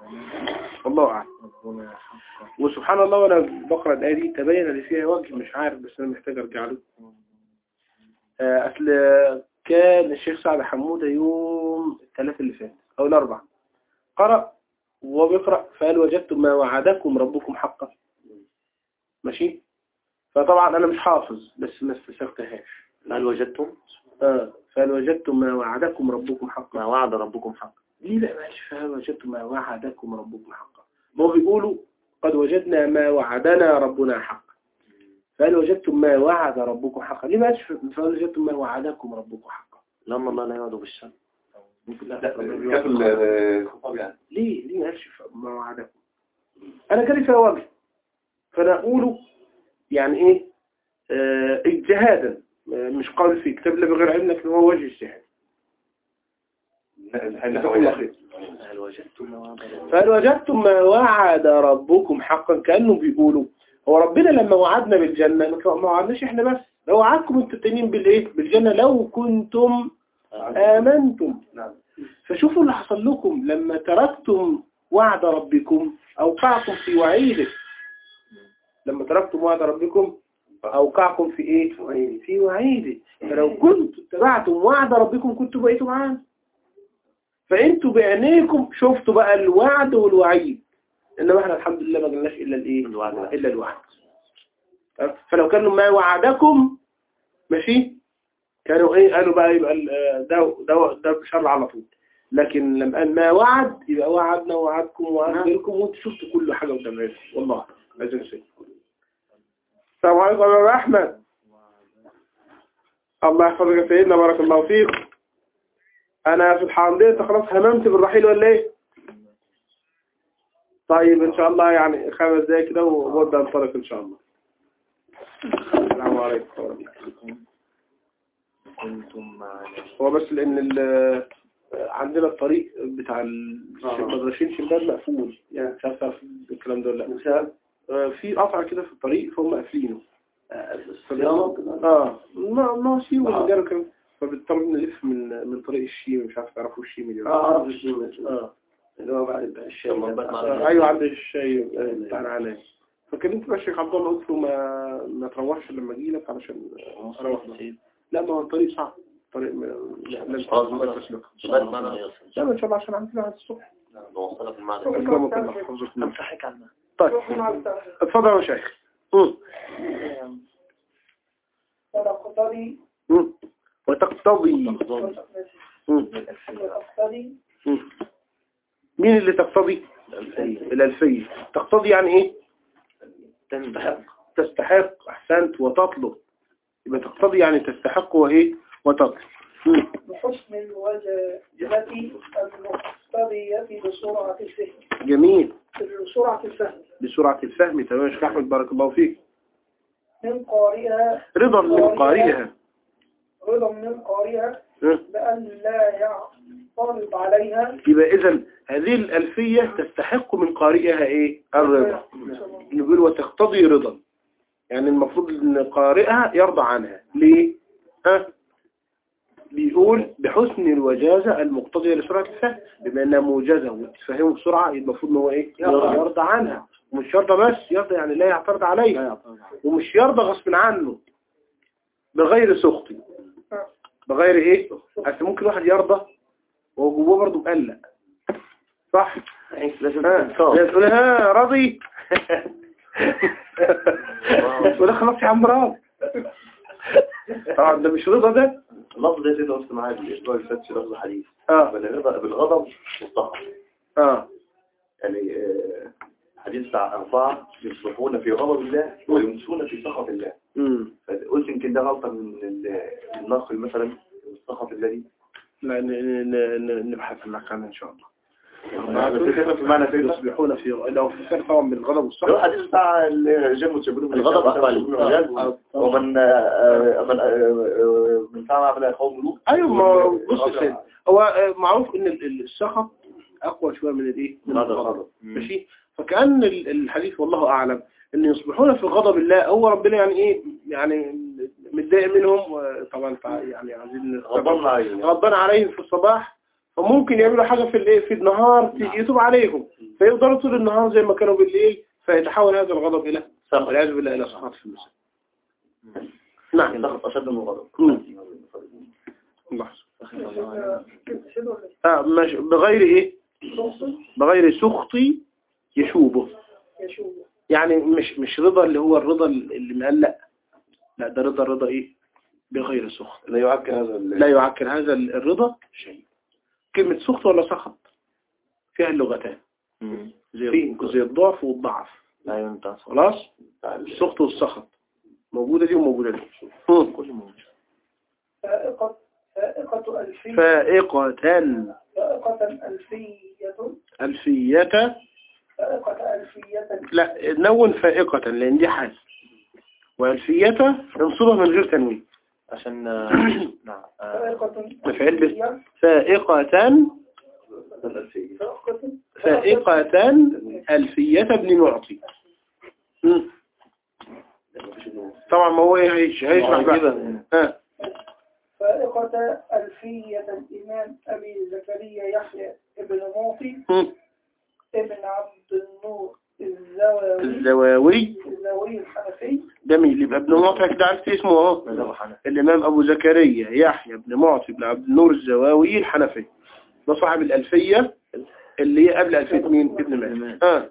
الله أعلم وسبحان الله وأنا بقرأ الآية دي تبين اللي فيها وجه مش عارف بس أنا محتاج أرجع له آه، أصل كان الشيخ سعد حمودة يوم الثلاث اللي فات أو الأربع قرأ وهو بيقرأ فقال وجدتم ما وعدكم ربكم حقا ماشي فطبعا أنا مش حافظ بس ما استسرتهاش هل وجدتم آه فقال وجدتم ما وعدكم ربكم حقا ما وعد ربكم حقا ليه لا ماشي فهل وجدتم ما وعدكم ربكم حقا ما هو بيقولوا قد وجدنا ما وعدنا ربنا حقا فهل وجدتم ما وعد ربكم حقا ليه ما قالش فهل وجدتم ما وعدكم ربكم حقا لأن الله لا يعد بالشر ممكن لا لا ربنا كاف بيوعد. الخطاب يعني ليه ليه ما قالش ما وعدكم انا جالي فيها وجه فانا اقوله يعني ايه آه اجتهادا آه، مش قول في كتاب الله بغير علم لكن هو وجه اجتهاد جزاكم الله خير هل وجدتم ما وعد ربكم فهل وجدتم ما وعد ربكم حقا كأنه بيقولوا هو ربنا لما وعدنا بالجنة ما كان- ما وعدناش احنا بس لو وعدكم انتوا التانيين بالايه بالجنة لو كنتم آمنتم نعم. فشوفوا اللي حصل لكم لما تركتم وعد ربكم أوقعكم في وعيده لما تركتم وعد ربكم أوقعكم في إيه؟ في وعيده فلو كنتم اتبعتم وعد ربكم كنتوا بقيتوا معانا فأنتوا بعينيكم شفتوا بقى الوعد والوعيد إنما احنا الحمد لله ما قلناش إلا الإيه؟ الوعد بس. إلا الوعد فلو كانوا ما وعدكم ماشي كانوا ايه قالوا بقى يبقى ال- ده ده ده بشر على طول لكن لما قال ما وعد يبقى وعدنا ووعدكم ووعدنا لكم وانتوا شفتوا كل حاجة قدام عينكم والله أعلم. عايزين شيء السلام عليكم يا أبو احمد الله يحفظك يا سيدنا بارك الله فيك انا في الحمد انت خلاص هممت بالرحيل ولا ايه طيب ان شاء الله يعني خمس دقايق كده وابدا انطلق ان شاء الله السلام عليكم ورحمة الله كنتم معنا هو بس لان ال- عندنا الطريق بتاع المدرسين شمال مقفول يعني مش عارف تعرف الكلام ده ولا لا آه، في قطع كده في الطريق فهم قافلينه اه ما ما في والرجاله كانوا فبنضطر نلف من من طريق الشيم مش عارف تعرفوا الشيم اللي اه اعرف الشيء اه اللي هو بعد الشيء طب ما آه، ايوه عند الشاي آه، بتاع العناية فكلمت بقى الشيخ عبد الله قلت له ما ما تروحش لما اجي لك علشان اروح بقى. لا ما هو الطريق صعب طريق ما لازم خلاص ما بقى. تسلك لغاية ما أنا يصل لا ما ان شاء الله عشان عندنا عند الصبح نوصلك المعنى أكرمك الله يحفظك الله. أمسحك على المعنى طيب اتفضل يا شيخ مم. ونقتضي مم. وتقتضي مم. الأقتضي مم. مين اللي تقتضي الألفية تقتضي يعني ايه تستحق تستحق أحسنت وتطلب يبقى تقتضي يعني تستحق وإيه وتطلب مم. بحسن الوجهة المقتضية بسرعة الفهم جميل بسرعة الفهم بسرعة الفهم تمام يا شيخ أحمد بارك الله فيك من قارئها رضا من قارئها رضا من قارئها مم. بأن لا يعترض عليها يبقى إذا هذه الألفية تستحق من قارئها إيه الرضا نقول وتقتضي رضا يعني المفروض ان قارئها يرضى عنها ليه ها بيقول بحسن الوجازة المقتضية لسرعة الفهم بما انها موجزة وتفهمه بسرعة يبقى المفروض ان هو ايه يرضى عنها ومش يرضى بس يرضى يعني لا يعترض عليه ومش يرضى غصب عنه بغير سخط بغير ايه اصل ممكن واحد يرضى وهو جواه برضه مقلق صح لازم ها تنصاف تقول ها راضي ولا خلاص يا عم راضي طبعا ده مش رضا ده اللفظ ده زي ما قلت معاك الاسبوع اللي فات في لفظ حديث اه بالرضا بالغضب والطهر اه يعني آه، حديث بتاع أربعة يصبحون في غضب الله ويمسون في سخط الله امم فقلت يمكن ده غلطة من ال- النقل مثلا من سخط الله دي لا ن- ن- ن- نبحث عنها ان شاء الله بس كده في معنى فين يصبحون في لو في فرق طبعا بالغضب اللي هو والصبر الحديث بتاع الرجال متشبهون الغضب أقوى بالرجال ومن آه، آه، من آه، من فعل عمل قوم لوط ايوه ما بص يا سيدي هو آه، معروف ان ال- ال- السخط اقوى شويه من الايه من الغضب ماشي فكأن ال- الحديث والله أعلم أن يصبحون في غضب الله هو ربنا يعني إيه يعني متضايق منهم طبعا يعني عايزين غضبنا عليه غضبان عليهم في الصباح فممكن يعملوا حاجة في الايه في النهار ت- يتوب عليهم فيفضلوا طول النهار زي ما كانوا بالليل فيتحول هذا الغضب إلى والعياذ بالله إلى سخط في المساء نعم الضغط أشد من الغضب مم. لحظة شنو ولا آه مش بغير ايه تقصد بغير سخط يشوبه يشوف يعني مش مش رضا اللي هو الرضا اللي مقلق لا ده رضا الرضا ايه بغير سخط لا يعكر هذا ال- لا يعكر هذا الرضا شيء كلمة سخط ولا سخط فيها اللغتان زي زي الضعف والضعف أيوة أنت خلاص السخط والسخط موجودة دي وموجودة دي مم. فائقة فائقة ألفية فائقة فائقة ألفية ألفية فائقة ألفية لا نون فائقة لأن دي حال وألفية انصبها من غير تنوين عشان آه، نعم آه، فائقة مفعول به. ألفية فائقة فائقة فائقة ألفية ابن معطي مم. طبعا ما هو إيه هيش- هيشرح بقى ها فائقة ألفية الإمام أبي زكريا يحيى ابن معطي مم. ابن عبد النور الزواوي الزواوي الزواوي الحنفي جميل يبقى ابن معطي كده عرفت اسمه اهو مذهب حنفي الإمام أبو زكريا يحيى بن معطي بن عبد النور الزواوي الحنفي ده صاحب الألفية اللي هي قبل ألفية مين ابن مالك ها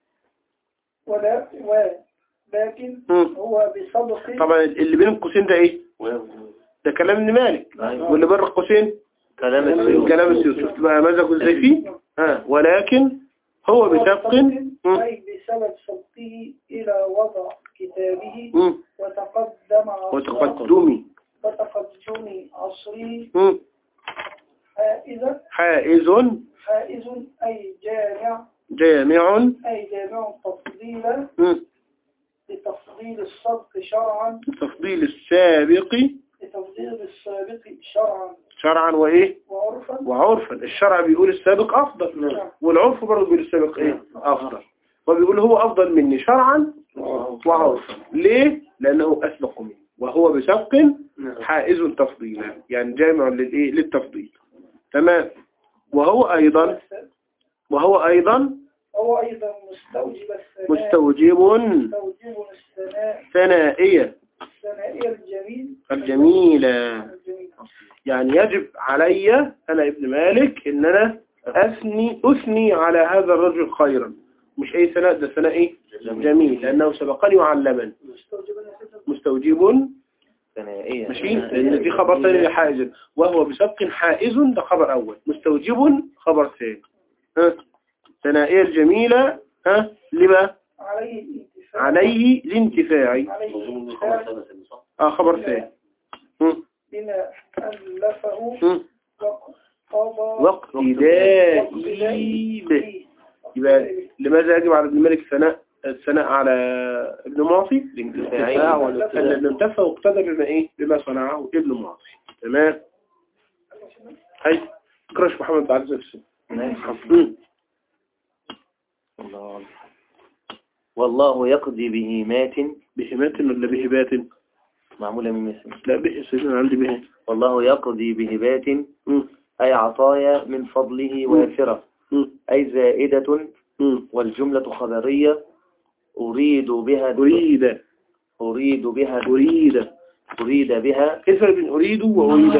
ولا ولكن مم. هو بسبق طبعا اللي بين القوسين ده ايه ده كلام ابن مالك أيوة. واللي بره القوسين كلام السيوط كلام السيوط شفت بقى مزجه ازاي فيه ها ولكن هو بسبق مم. أي بسبب سبقه إلى وضع كتابه مم. وتقدم عصره وتقدمي وتقدم عصره مم. حائزا حائز حائز أي جامع جامع أي جامع تفضيلا مم. لتفضيل الصدق شرعا تفضيل السابق لتفضيل السابق شرعا شرعا وايه وعرفا وعرفا الشرع بيقول السابق افضل والعرف برضه بيقول السابق ايه افضل وبيقول هو افضل مني شرعا وعرفا ليه لانه اسبق مني وهو بسبق حائز تفضيلا يعني جامع للايه للتفضيل تمام وهو ايضا وهو ايضا هو أيضا مستوجب الثناء مستوجب مستوجب الثناء ثنائية الثنائية الجميل الجميلة الجميل يعني يجب علي أنا ابن مالك إن أنا أثني أثني على هذا الرجل خيرا مش أي ثناء ده ثناء إيه؟ جميل لأنه سبقني وعلمني مستوجب الثناء مستوجب ثنائية ماشي لأن في خبر ثاني لحائز وهو بسبق حائز ده خبر أول مستوجب خبر ثاني ها ثنائية الجميلة ها لما عليه الانتفاع عليه الانتفاع عليه الانتفاع آه خبر ثاني هم، بما ألفه هم. وقضى واقتدائي به يبقى لماذا يجب على ابن مالك الثناء الثناء على ابن معطي الانتفاع والابتداء لأنه انتفى واقتدى بما ايه بما صنعه ابن معطي تمام هاي كرش محمد بعد نفسه مم. الله أعلم. والله يقضي بهيمات بهمات ولا بهبات معمولة من مثل لا به سيدنا عندي به والله يقضي بهبات مم. أي عطايا من فضله وافرة مم. أي زائدة مم. والجملة خبرية أريد بها أريد أريد بها أريد أريد بها كيف بين أريد وأريد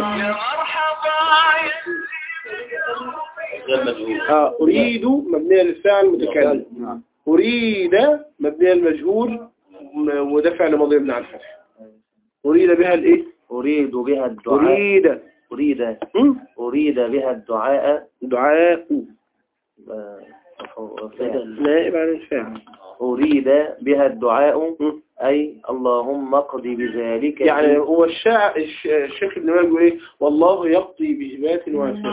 آه أريد مبنية للفعل متكلم أريد مبنية للمجهول م- وده فعل ماضي يبنى على الفتح أريد بها الإيه؟ أريد بها الدعاء أريد أريد م? أريد بها الدعاء دعاء آه، فعل. نائب عن الفاعل أريد بها الدعاء م? أي اللهم اقض بذلك يعني هو الشاعر الش- الشيخ ابن مالك بيقول ايه والله يقضي بهبات وافرة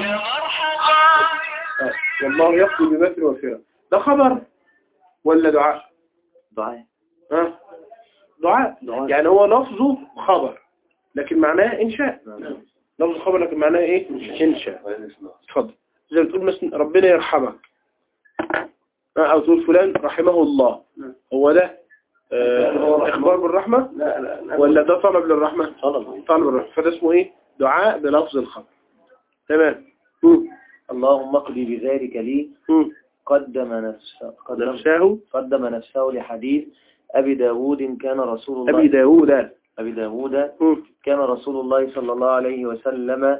آه، والله يقضي بهبات وافرة ده خبر ولا دعاء دعاء ها دعاء يعني هو لفظه خبر لكن معناه إنشاء لفظ خبر لكن معناه إيه إنشاء اتفضل زي ما بتقول مثلا ربنا يرحمك آه، أو تقول فلان رحمه الله هو ده آه، إخبار بالرحمة لا لا لا ولا ده طلب للرحمة طلب طلب الرحمة فده اسمه إيه دعاء بلفظ الخبر تمام مم. اللهم اقضي بذلك لي مم. قدم نفسه قدم, نفسه قدم نفسه لحديث أبي داود كان رسول الله أبي داود أبي داود مم. كان رسول الله صلى الله عليه وسلم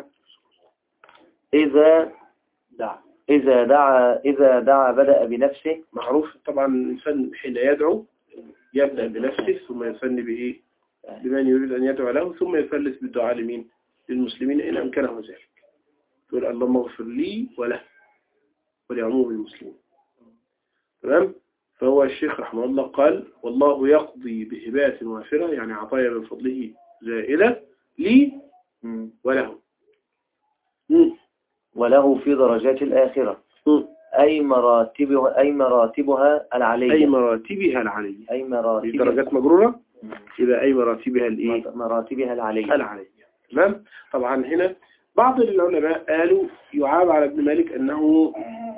إذا دعا إذا دعا إذا دعا بدأ بنفسه معروف طبعا الإنسان حين يدعو يبدأ بنفسه ثم يثني بإيه بمن يريد أن يدعو له ثم يفلس بالدعاء لمين للمسلمين إن أمكنه ذلك يقول اللهم اغفر لي وله ولعموم المسلمين تمام فهو الشيخ رحمه الله قال والله يقضي بهبات وافرة يعني عطايا من فضله زائلة لي وله مم. وله في درجات الآخرة مم. أي مراتبها أي مراتبها العلية أي مراتبها العلية أي في مراتبها درجات مجرورة يبقى أي مراتبها الإيه مراتبها العلية العلية تمام طبعا هنا بعض العلماء قالوا يعاب على ابن مالك أنه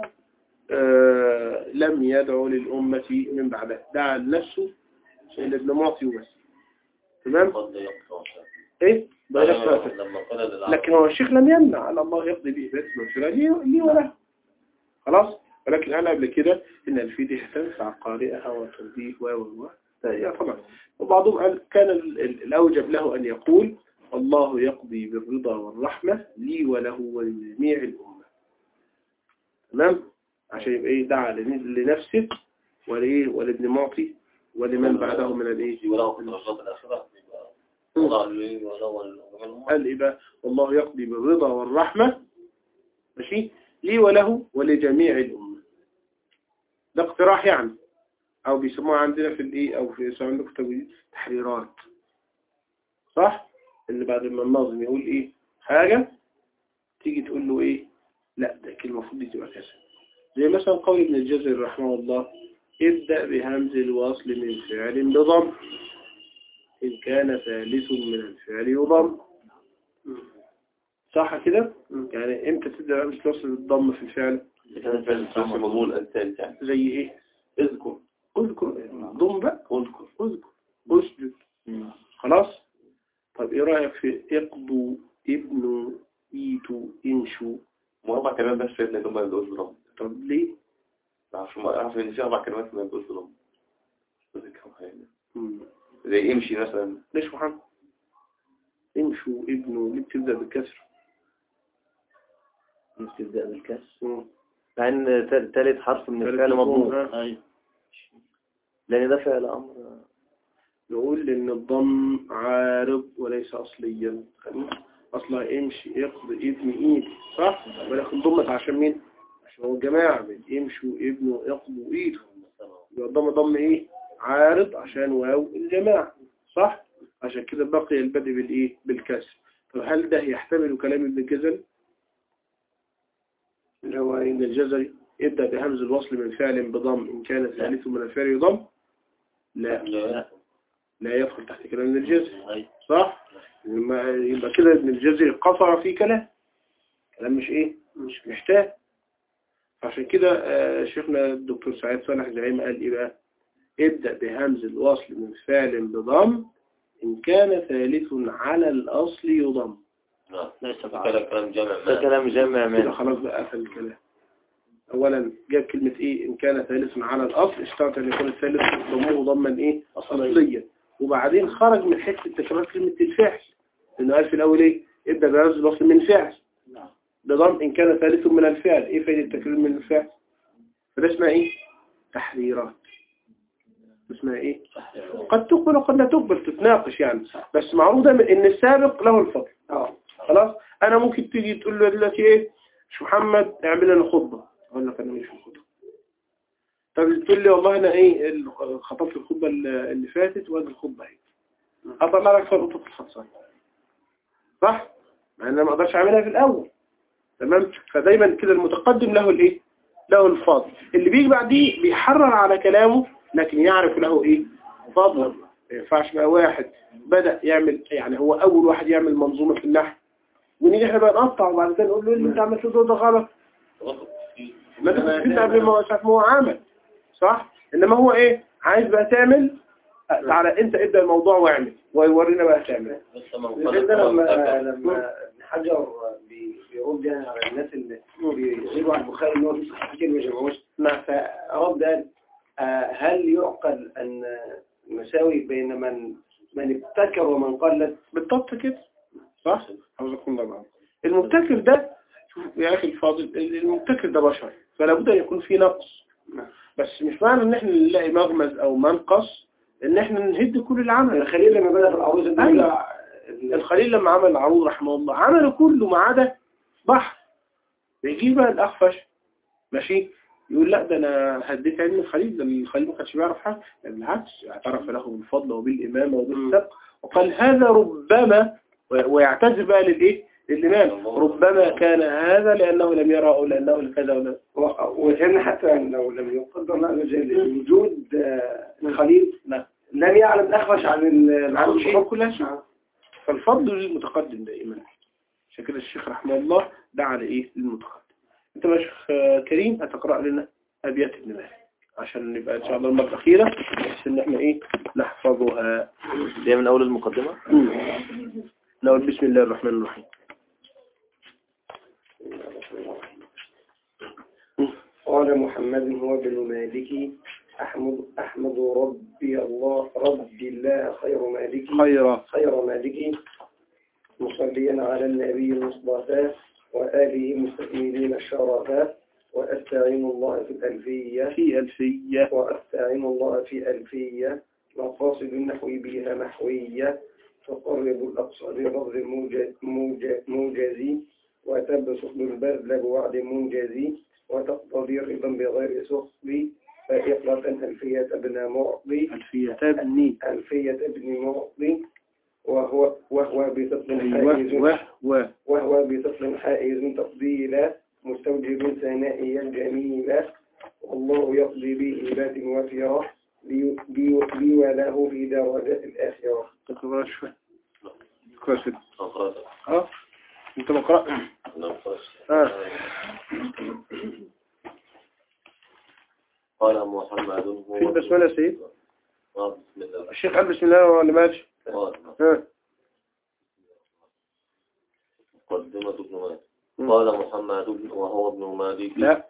آه لم يدعو للأمة من بعده دعا لنفسه إلا ابن معطي وبس تمام ايه بلاش فاتح. لكن هو الشيخ لم يمنع على الله يقضي به بيت مغفرة لي لي وله خلاص ولكن أنا قبل كده إن الفدية تنفع قارئها وترضيه و و و يا طبعا وبعضهم قال كان ال- ال- الأوجب له أن يقول الله يقضي بالرضا والرحمة لي وله ولجميع الأمة تمام عشان يبقى إيه دعا لن- لنفسه ولإيه ولابن معطي ولمن بعده من الإيه وله في درجات الآخرة يبقى وضع لي وله قال إيه بقى والله يقضي بالرضا والرحمة ماشي لي وله ولجميع الأمة ده اقتراح يعني أو بيسموها عندنا في الإيه أو في يسموها عندكم في تحريرات صح اللي بعد ما الناظم يقول إيه حاجة تيجي تقول له إيه لا ده كلمة المفروض دي تبقى كذا زي مثلا قول ابن الجزري رحمه الله ابدأ بهمز الوصل من فعل بضم إن كان ثالث من الفعل يضم صح كده؟ يعني امتى تبدأ بهمزة الوصل بالضم في الفعل كان الفعل الثاني مضمون الثالث يعني زي ايه؟ اذكر اذكر ضم بقى اذكر اذكر اسجد خلاص؟ طب ايه رأيك في اقضوا ابنوا ايتوا انشوا هم أربع كلمات بس فاتنا اللي هم ما يبدأوش ضم طب ليه؟ عشان ما أعرف إن في أربع كلمات ما يبدأوش ضم مش فاكر كم حاجة مم. زي امشي مثلا ليش محمد؟ انشوا ابنوا ليه بتبدأ بالكسر؟ تبدأ بالكسر مم. مع ان تال- تالت حرف من الفعل مضمون آه. لان ده فعل امر نقول إن الضم عارض وليس أصليا خلينا أصلا امشي اقض ابن ايد صح ولكن ضمت عشان مين عشان هو الجماعة يمشوا ابنه يقضوا ايده يبقى الضم ضم ايه عارض عشان واو الجماعة صح عشان كده بقي البدء بالايه بالكسر طب هل ده يحتمل كلام ابن الجزري اللي هو ان الجزري يبدأ بهمز الوصل من فعل بضم إن كان ثالث من الفعل يضم لا لا لا يدخل تحت كلام ابن الجزري صح لما يبقى كده ابن الجزري قصر في كلام كلام مش ايه مش محتاج عشان كده آه، شيخنا الدكتور سعيد صالح زعيم قال ايه بقى ابدأ بهمز الوصل من فعل بضم إن كان ثالث على الأصل يضم ليس كلام كلام جامع ده ما كلام جمع كده من خلاص بقى قفل الكلام أولا جاب كلمة إيه إن كان ثالث على الأصل اشترط أن يكون الثالث ضمه ضما إيه أصليا وبعدين خرج من حتة تكرار كلمة الفعل لأنه قال في الأول إيه ابدأ بهمز الوصل من فعل ده ضم إن كان ثالث من الفعل إيه فائدة التكرير من الفعل فده اسمها إيه تحريرات اسمها إيه قد تقبل وقد لا تقبل تتناقش يعني بس معروف دايما إن السابق له الفضل اه خلاص انا ممكن تيجي تقول له دلوقتي ايه شو محمد اعمل لنا خطبه اقول لك انا مش في الخطبه طب تقول لي والله انا ايه ال- خطبت الخطبه ال- اللي فاتت وادي الخطبه اهي هطلع لك فرقه الخطبه صح مع ان انا ما اقدرش اعملها في الاول تمام فدايما كده المتقدم له الايه له الفضل اللي بيجي بعديه بيحرر على كلامه لكن يعرف له ايه فضل ما ينفعش بقى واحد بدأ يعمل يعني هو أول واحد يعمل منظومة في النحو ونيجي احنا بقى نقطع وبعد كده نقول له اللي انت عملته ده ده غلط ما انت كنت قبل ما هو ساعة ما هو عمل صح انما هو ايه عايز بقى تعمل آه، تعالى انت ابدأ الموضوع واعمل ويورينا بقى تعمل لسه ما لأن ده لما لما حجر بي- بيرد يعني على الناس اللي بيغيروا على البخاري ان هو في صحيح كتير ما جمعوش نعم فرد قال آه، هل يعقل ان المساوي بين من من ابتكر ومن قلد بالضبط كده صح حفظكم الله معاذ المبتكر ده شوف يا اخي الفاضل المبتكر ده بشر فلا بد ان يكون فيه نقص بس مش معنى ان احنا نلاقي مغمز او منقص ان احنا نهد كل العمل الخليل لما بدأ في العروض أيوة. الدولة الخليل لما عمل العروض رحمه الله عمله كله ما عدا بحر بيجيب بقى الأخفش ماشي يقول لا ده أنا هديت علم الخليل ده الخليل ما كانش بيعرف حاجة ده بالعكس اعترف له بالفضل وبالإمامة وبالسبق وقال هذا ربما و- ويعتذر بقى للإيه للإمام ربما كان هذا لأنه لم يرى أو لأنه كذا ولا وكان حتى لو لم يقدر الله عز وجل وجود آه، الخليل لا. لم يعلم الأخفش عن ال- عن عن الشيء كلها شيء فالفضل للمتقدم دائما عشان كده الشيخ رحمه الله دعا لإيه للمتقدم انت يا شيخ آه، كريم هتقرأ لنا أبيات ابن مالك عشان نبقى إن شاء الله المرة الأخيرة بحيث إن احنا إيه نحفظها دي من أول المقدمة نقول بسم الله الرحمن الرحيم قال محمد هو بن مالك أحمد أحمد ربي الله ربي الله خير مالك خيرا خير مالك مصليا على النبي المصطفى وآله مستكملين الشرفاء وأستعين الله في الألفية في ألفية وأستعين الله في ألفية مقاصد النحو بها محوية تقرب الأقصى بلفظ موج- موج- موجزي وتبسط البذل بوعد منجزي وتقتضي رضا بغير سخط فإقرة ألفية ابن معطي ألفية تبني ألفية ابن معطي وهو وهو بطفل أيوة حائز وهو وهو بطفل حائز تفضيلا مستوجب ثنائيا جميلا والله يقضي بهبات وفرة لي لي- لي وله في درجات الآخرة تقرأ شوي كويس كده. أقرأ اه انت مقرأ نعم اه قال محمد هو في البسملة يا سيد آه، بسم الله الشيخ قال بسم الله ولا ماشي قال ها مقدمة ابن مالك مم. قال محمد وهو ابن مالك لا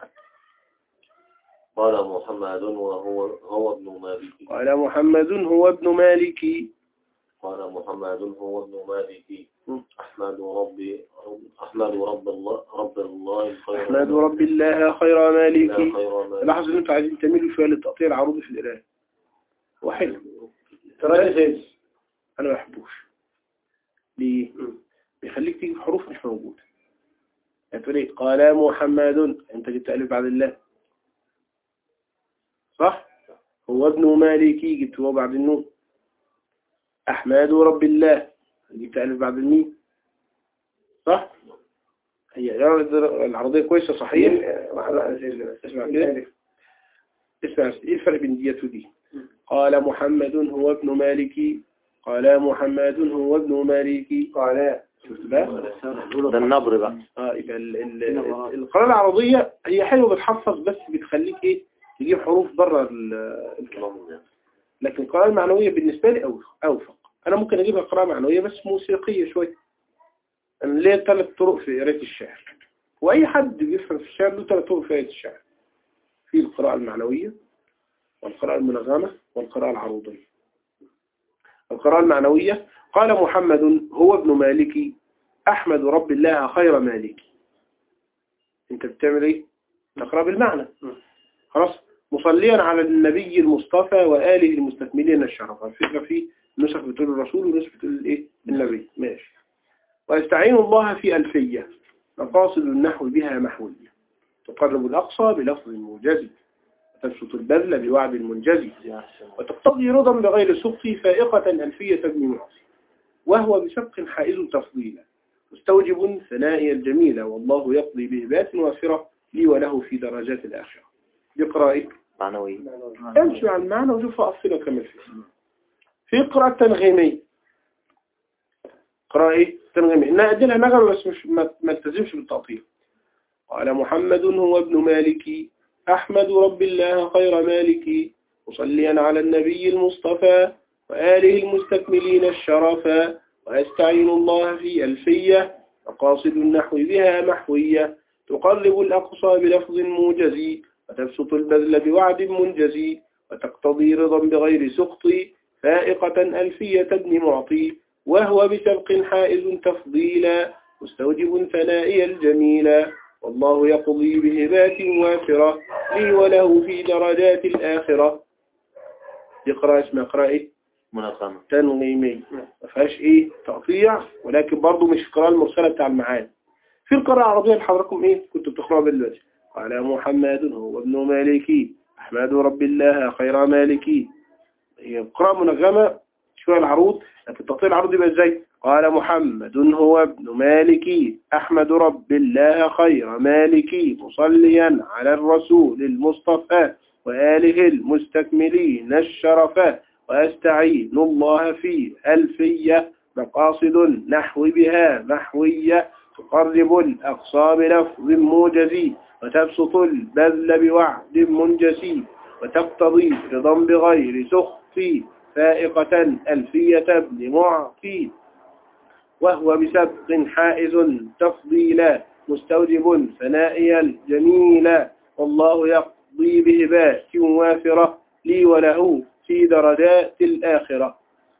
قال محمد وهو هو ابن مالك قال محمد هو ابن مالك قال محمد هو ابن مالك مم. أحمد ربي أحمد رب الله رب الله خير أحمد رب الله خير مالك خير مالك لاحظ ان انتوا عايزين تميلوا شويه للتقطيع العروضي في القراءه هو حلو ترى زيد انا ما بحبوش ليه بيخليك تيجي في حروف مش موجوده يعني تقول ايه قال محمد انت جبت الف بعد الله صح هو ابن مالكي جبت هو بعد النون احمد رب الله جبت الف بعد الميم صح هي العرضيه كويسه صحيح اسمع كده اسمع ايه الفرق بين ديت ودي قال محمد هو ابن مالك قال محمد هو ابن مالك قال شفت بقى ده النبر بقى اه يبقى ال- ال- ال- القراءة العربية هي حلوة بتحفظ بس بتخليك ايه تجيب حروف بره ال- الكلام لكن القراءة المعنوية بالنسبة لي أوفق, أوفق أنا ممكن أجيبها قراءة معنوية بس موسيقية شوية أنا ليا ثلاث طرق في قراءة الشعر وأي حد بيفهم في الشعر له ثلاث طرق في قراءة الشعر في القراءة المعنوية والقراءة المنغمة والقراءة العروضية القراءة المعنوية قال محمد هو ابن مالك أحمد رب الله خير مالك أنت بتعمل إيه؟ تقرأ بالمعنى خلاص مصليا على النبي المصطفى وآله المستكملين الشرف الفكرة في نسخ بتقول الرسول ونسخ بتقول الإيه؟ النبي ماشي ويستعين الله في ألفية مقاصد النحو بها محوية تقرب الأقصى بلفظ موجز تبسط البذل بوعد منجز وتقتضي رضا بغير سخط فائقة ألفية ابن معصي وهو بسبق حائز تفضيلا مستوجب ثنائي الجميلة والله يقضي بهبات وافرة لي وله في درجات الآخرة يقرأ إيه؟ معنوي امشي على المعنى وشوف أصله كمل فيه في قراءة تنغيمية قراءة إيه؟ تنغيمية إنها أدلها نغم بس مش ما ما تلتزمش بالتقطيع قال محمد هو ابن مالك أحمد رب الله خير مالك مصليا على النبي المصطفى وآله المستكملين الشرفا وأستعين الله في ألفية مقاصد النحو بها محوية تقرب الأقصى بلفظ موجز وتبسط البذل بوعد منجز وتقتضي رضا بغير سخط فائقة ألفية ابن معطي وهو بسبق حائز تفضيلا مستوجب ثنائي الجميلا والله يقضي بهبات وافرة لي وله في درجات الآخرة يقرأ اسم اقرأي منظمة تنغيمي ما فيهاش ايه تقطيع ولكن برضو مش القراءة المرسلة بتاع المعاني في القراءة العربية اللي حضراتكم ايه كنتوا بتقرأوا بالدلوقتي قال محمد هو ابن مالكي أحمد رب الله خير مالكي هي قراءة منغمة شوية العروض لكن التقطيع العروض يبقى ازاي قال محمد هو ابن مالكي أحمد رب الله خير مالكي مصليا على الرسول المصطفى وآله المستكملين الشرفا وأستعين الله في ألفية مقاصد النحو بها محوية تقرب الأقصى بلفظ موجز وتبسط البذل بوعد منجسي وتقتضي رضا بغير سخط فائقة ألفية ابن معطي وهو بسبق حائز تفضيلا مستوجب ثنائيا جميلا والله يقضي بهبات وافرة لي وله في درجات الآخرة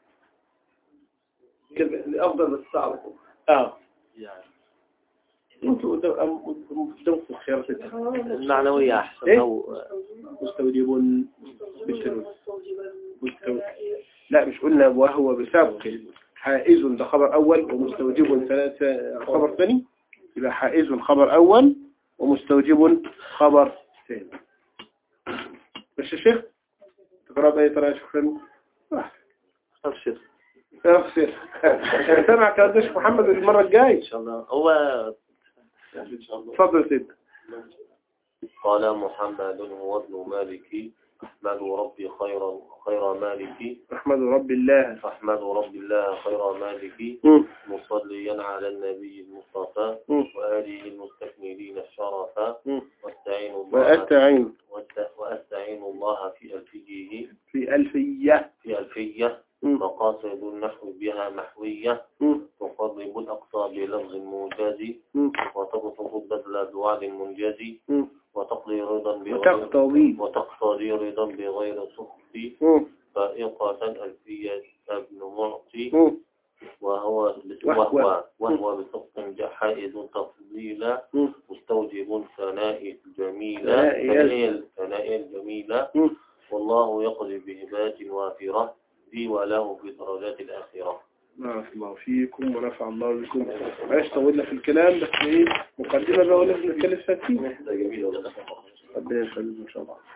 الأفضل بس صعب آه انتوا قدام- قدامكم خيار ستة المعنوية أحسن إيه؟ أو مستوجب بالتنوين مستو... لا مش قلنا وهو بسبق حائز ده خبر أول ومستوجب ثلاثة خبر ثاني يبقى حائز خبر أول ومستوجب خبر ثاني مش يا شيخ تقرأ بأي طريقة يا شيخ فهمي اختار شيخ اغسل سامع كلام ده يا شيخ محمد المرة الجاية إن شاء الله هو اتفضل يا سيدي قال محمد هو ابن مالك أحمد ربي خير خير مالك أحمد رب الله أحمد رب الله خير مالك مم. مصليا على النبي المصطفى مم. وآله المستكملين الشرفا مم. واستعين الله وأستعين واست- وأستعين الله في ألفيه في ألفية في ألفية مم. مقاصد النحو بها محوية مم. تقرب الأقصى بلفظ موجز مم. وتبسط البذل بوعد منجز مم. وتقضي رضا بغير وتقتضي وتقتضي رضا بغير سخط مم. فائقة ألفية ابن معطي مم. وهو وهو. وهو وهو بسقط حائز تفضيلا مم. مستوجب ثناء الجميلة ثنائي ثناء ثناء الجميلة مم. والله يقضي بهبات وافرة لي وله في درجات الآخرة بارك الله فيكم ونفع الله بكم معلش طولنا في الكلام بس ايه مقدمة بقى ولازم نتكلم فيها كتير ده جميل والله ربنا يخليكم ان شاء الله